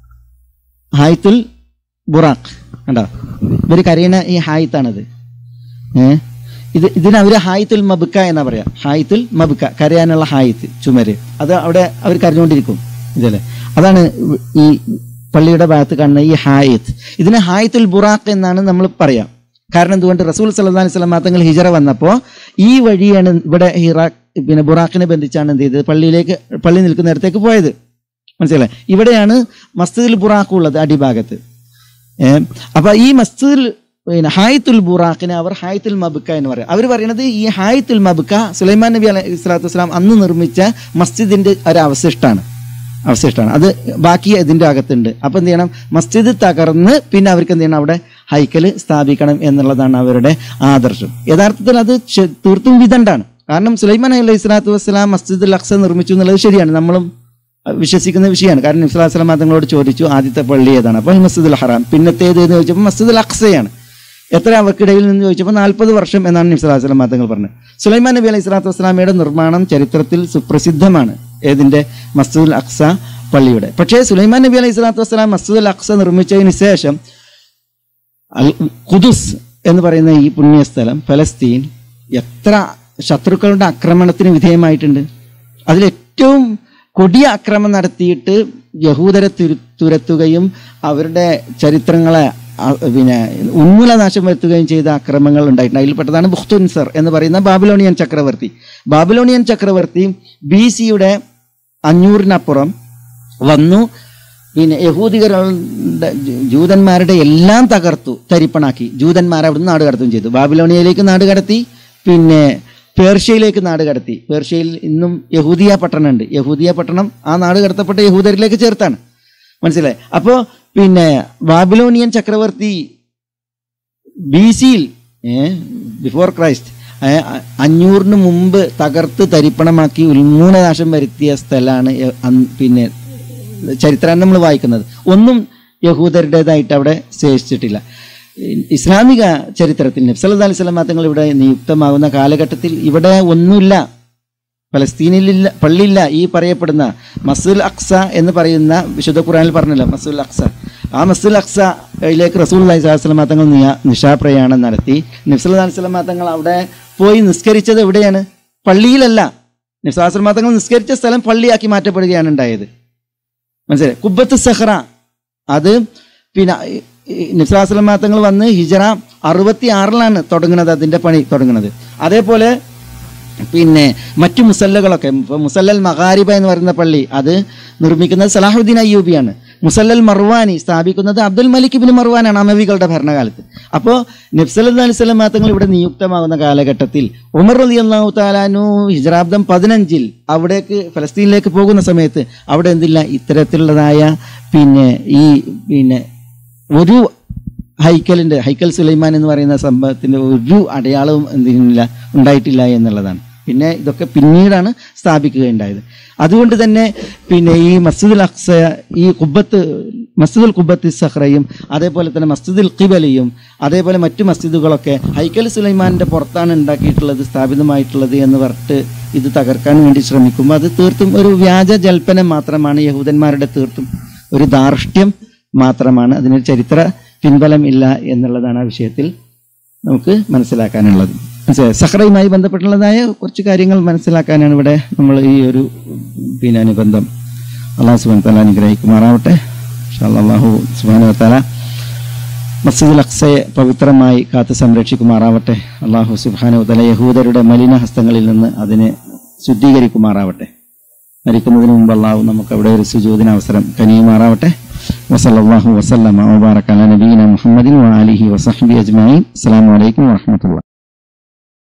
ഹായിത്തുൽ ബുറാഖ് കണ്ടോ ഇവർ കരയുന്ന ഈ ഹായിത്താണത് ഏ ഇത് ഇതിന് അവർ ഹായിത്തുൽ മബുക്ക എന്നാ പറയാ ഹായിത്തുൽ മബുക്ക കരയാനുള്ള ഹായിത്ത് ചുമര് അത് അവിടെ അവർ കരഞ്ഞുകൊണ്ടിരിക്കും ഇതല്ലേ അതാണ് ഈ പള്ളിയുടെ ഭാഗത്ത് കാണുന്ന ഈ ഹായിത്ത് ഇതിന് ഹായിത്തുൽ ബുറാഖ് എന്നാണ് നമ്മൾ പറയാം കാരണം എന്തുകൊണ്ട് റസൂൽ സല്ലല്ലാഹു അലൈഹി വസല്ലം തങ്ങൾ ഹിജറ വന്നപ്പോൾ ഈ വഴിയാണ് ഇവിടെ ഹിറ പിന്നെ ബുറാഖിനെ ബന്ധിച്ചാണ് എന്ത് ചെയ്തത് പള്ളിയിലേക്ക് പള്ളി നിൽക്കുന്നിടത്തേക്ക് പോയത് മനസ്സിലായി ഇവിടെയാണ് മസ്ജിദുൽ ബുറാഖ് ഉള്ളത് അടിഭാഗത്ത് ഏഹ് അപ്പൊ ഈ മസ്ജിദുൽ പിന്നെ ഹായത്തുൽ ബുറാഖിനെ അവർ ഹായത്തുൽ മബുക്ക എന്ന് പറയും അവർ പറയുന്നത് ഈ ഹായത്തുൽ മബുക്ക സുലൈമാൻ നബി അലൈഹി സ്വലാത്തു വസ്സലാം അന്ന് നിർമ്മിച്ച മസ്ജിദിന്റെ ഒരു അവശിഷ്ടമാണ് അവശിഷ്ടമാണ് അത് ബാക്കി ഇതിന്റെ അകത്തുണ്ട് അപ്പൊ എന്ത് ചെയ്യണം മസ്ജിദ് തകർന്ന് പിന്നെ അവർക്ക് എന്ത് ചെയ്യണം അവിടെ ഹൈക്കൽ സ്ഥാപിക്കണം എന്നുള്ളതാണ് അവരുടെ ആദർശം യഥാർത്ഥത്തിൽ അത് ശ- തീർത്തും വിദണ്ഡാണ് കാരണം സുലൈമാൻ അലൈഹി സ്വലാത്തു വസ്സലാം മസ്ജിദുൽ അക്സ നിർമ്മിച്ചു എന്നുള്ളത് ശരിയാണ് നമ്മളും അഹ് വിശ്വസിക്കുന്ന വിഷയമാണ് കാരണം ഇസ്ലാസ്ലാം തങ്ങളോട് ചോദിച്ചു ആദ്യത്തെ പള്ളി ഏതാണ് അപ്പോൾ മസ്ജിദുൽ ഹറാം പിന്നത്തേത് എന്ന് ചോദിച്ചപ്പോൾ മസ്ജിദുൽ അക്സയാണ് എത്ര അവർക്കിടയിൽ നിന്ന് ചോദിച്ചപ്പോൾ നാൽപ്പത് വർഷം എന്നാണ് നിസ്ലാസ്ലാം തങ്ങൾ പറഞ്ഞത് സുലൈമാൻ നബി അലൈഹി സ്വലാത്തു വസ്സലാമയുടെ നിർമ്മാണം ചരിത്രത്തിൽ സുപ്രസിദ്ധമാണ് ഏതിന്റെ മസ്ജിദുൽ അക്സ പള്ളിയുടെ പക്ഷേ സുലൈമാൻ നബി അലൈഹി സ്വലാത്തു വസ്സലാം മസ്ജിദുൽ അക്സ നിർമ്മിച്ചതിന് ശേഷം അൽ ഖുദുസ് എന്ന് പറയുന്ന ഈ പുണ്യസ്ഥലം ഫലസ്തീൻ എത്ര ശത്രുക്കളുടെ ആക്രമണത്തിന് വിധേയമായിട്ടുണ്ട് അതിലേറ്റവും കൊടിയ ആക്രമണം നടത്തിയിട്ട് യഹൂദരെ തുരു തുരത്തുകയും അവരുടെ ചരിത്രങ്ങളെ ആ, പിന്നെ ഉന്മൂലനാശം വരുത്തുകയും ചെയ്ത ആക്രമണങ്ങൾ ഉണ്ടായിട്ടുണ്ട് അതിൽപ്പെട്ടതാണ് ബുഖ്തുൻസർ എന്ന് പറയുന്ന ബാബിലോണിയൻ ചക്രവർത്തി ബാബിലോണിയൻ ചക്രവർത്തി ബി സിയുടെ അഞ്ഞൂറിനപ്പുറം വന്നു പിന്നെ യഹൂദികളുടെ ജൂതന്മാരുടെ എല്ലാം തകർത്തു തരിപ്പണാക്കി ജൂതന്മാരെ അവിടുന്ന് നാട് കടത്തുകയും ചെയ്തു ബാബിലോണിയയിലേക്ക് നാട് കടത്തി പിന്നെ പേർഷ്യയിലേക്ക് നാട് കടത്തി പേർഷ്യയിൽ ഇന്നും യഹൂദിയ പട്ടണമുണ്ട് യഹൂദിയ പട്ടണം ആ നാട് കടത്തപ്പെട്ട യഹൂദരിലേക്ക് ചേർത്താണ് മനസ്സിലായി അപ്പോൾ പിന്നെ ബാബിലോണിയൻ ചക്രവർത്തി ബി സിയിൽ ബിഫോർ ക്രൈസ്റ്റ് ഏ, അ- അഞ്ഞൂറിന് മുമ്പ് തകർത്ത് തരിപ്പണമാക്കി ഉന്മൂലനാശം വരുത്തിയ സ്ഥലമാണ് യ- അന്ന് പിന്നെ ചരിത്രമാണ് നമ്മൾ വായിക്കുന്നത് ഒന്നും യഹൂദരുടേതായിട്ട് അവിടെ ശേഷിച്ചിട്ടില്ല ഇ- ഇസ്ലാമിക ചരിത്രത്തിൽ നബ്സല്ലാ അലൈഹി സ്വലം തങ്ങൾ ഇവിടെ നിയുക്തമാകുന്ന കാലഘട്ടത്തിൽ ഇവിടെ ഒന്നുമില്ല ഫലസ്തീനിലില്ല പള്ളിയില്ല ഈ പറയപ്പെടുന്ന മസുൽ അക്സ എന്ന് പറയുന്ന വിശുദ്ധ ഖുറാനിൽ പറഞ്ഞല്ലോ മസുൽ അക്സ ആ മസുൽ അക്സയിലേക്ക് റസൂൽ അലൈഹി സ്വലാം തങ്ങൾ നിയ നിശാപ്രയാണം നടത്തി നബ്സല്ലാ അലൈഹി സ്വലം തങ്ങൾ അവിടെ പോയി നിസ്കരിച്ചത് എവിടെയാണ് പള്ളിയിലല്ല നബ്സാസ്ലം തങ്ങൾ നിസ്കരിച്ച സ്ഥലം പള്ളിയാക്കി മാറ്റപ്പെടുകയാണ് ഉണ്ടായത് മനസ്സിലായി കുബത്ത് സഹ്റ അത് പിന്നെ നിസ്ലാസ്ലം തങ്ങൾ വന്ന് ഹിജറ അറുപത്തി ആറിലാണ് തുടങ്ങുന്നത് അതിന്റെ പണി തുടങ്ങുന്നത് അതേപോലെ പിന്നെ മറ്റു മുസല്ലകളൊക്കെ ഇപ്പൊ മുസല്ലൽ മഹാരിബ എന്ന് പറയുന്ന പള്ളി അത് നിർമ്മിക്കുന്നത് സലാഹുദ്ദീൻ അയ്യൂബിയാണ് മുസല്ലൽ മർവാനി സ്ഥാപിക്കുന്നത് അബ്ദുൽ മലിക് ബിൻ മർവാനാണ് അമവികളുടെ ഭരണകാലത്ത് അപ്പോൾ നബ്സല്ലാ അലൈഹി സ്വലം തങ്ങൾ ഇവിടെ നിയുക്തമാകുന്ന കാലഘട്ടത്തിൽ ഉമർ അലി അള്ളാഹു താലാനു ഹിജറാബ്ദം പതിനഞ്ചിൽ അവിടേക്ക് ഫലസ്തീനിലേക്ക് പോകുന്ന സമയത്ത് അവിടെ എന്തില്ല ഇത്തരത്തിലുള്ളതായ പിന്നെ ഈ പിന്നെ ഒരു ഹൈക്കലിന്റെ ഹൈക്കൽ സുലൈമാൻ എന്ന് പറയുന്ന സംഭവത്തിന്റെ ഒരു അടയാളവും എന്തിനില്ല ഉണ്ടായിട്ടില്ല എന്നുള്ളതാണ് പിന്നെ ഇതൊക്കെ പിന്നീടാണ് സ്ഥാപിക്കുകയുണ്ടായത് അതുകൊണ്ട് തന്നെ പിന്നെ ഈ മസ്ജിദുൽ അക്സ ഈ കുബത്ത് മസ്ജിദുൽ കുബത്ത് സഹ്റയും അതേപോലെ തന്നെ മസ്ജിദുൽ ഖിബലിയും അതേപോലെ മറ്റു മസ്ജിദുകളൊക്കെ ഹൈക്കൽ സുലൈമാന്റെ പുറത്താണ് ഉണ്ടാക്കിയിട്ടുള്ളത് സ്ഥാപിതമായിട്ടുള്ളത് എന്ന് പറഞ്ഞിട്ട് ഇത് തകർക്കാൻ വേണ്ടി ശ്രമിക്കുമ്പോൾ അത് തീർത്തും ഒരു വ്യാജ ജൽപ്പനം മാത്രമാണ് യഹൂദന്മാരുടെ തീർത്തും ഒരു ധാർഷ്ട്യം മാത്രമാണ് അതിനൊരു ചരിത്ര പിൻബലം ഇല്ല എന്നുള്ളതാണ് ആ വിഷയത്തിൽ നമുക്ക് മനസ്സിലാക്കാനുള്ളത് മനസ്സിലായോ? സഹ്റയുമായി ബന്ധപ്പെട്ടുള്ളതായ കുറച്ച് കാര്യങ്ങൾ മനസ്സിലാക്കാനാണ് ഇവിടെ നമ്മൾ ഈ ഒരു പിന്നെ അനുബന്ധം അള്ളാഹു സുബാൻ തല അനുഗ്രഹിക്കുമാറാവട്ടെ ഇൻഷാ അല്ലാ അള്ളാഹു സുബാന തല മസ്ജിദുൽ അക്സയെ പവിത്രമായി കാത്തു സംരക്ഷിക്കുമാറാവട്ടെ അള്ളാഹു സുബാന തല യഹൂദരുടെ മലിന ഹസ്തങ്ങളിൽ നിന്ന് അതിനെ ശുദ്ധീകരിക്കുമാറാവട്ടെ മരിക്കുന്നതിന് മുമ്പ് അള്ളാഹു നമുക്ക് അവിടെ ഒരു സുജൂദിന് അവസരം കനിയുമാറാവട്ടെ വസല്ലാഹു വസല്ലമ വബാറക അലാ നബീന മുഹമ്മദിൻ വആലിഹി വസഹ്ബി അജ്മഈൻ അസ്സലാമു അലൈക്കും വറഹ്മത്തുള്ളാഹി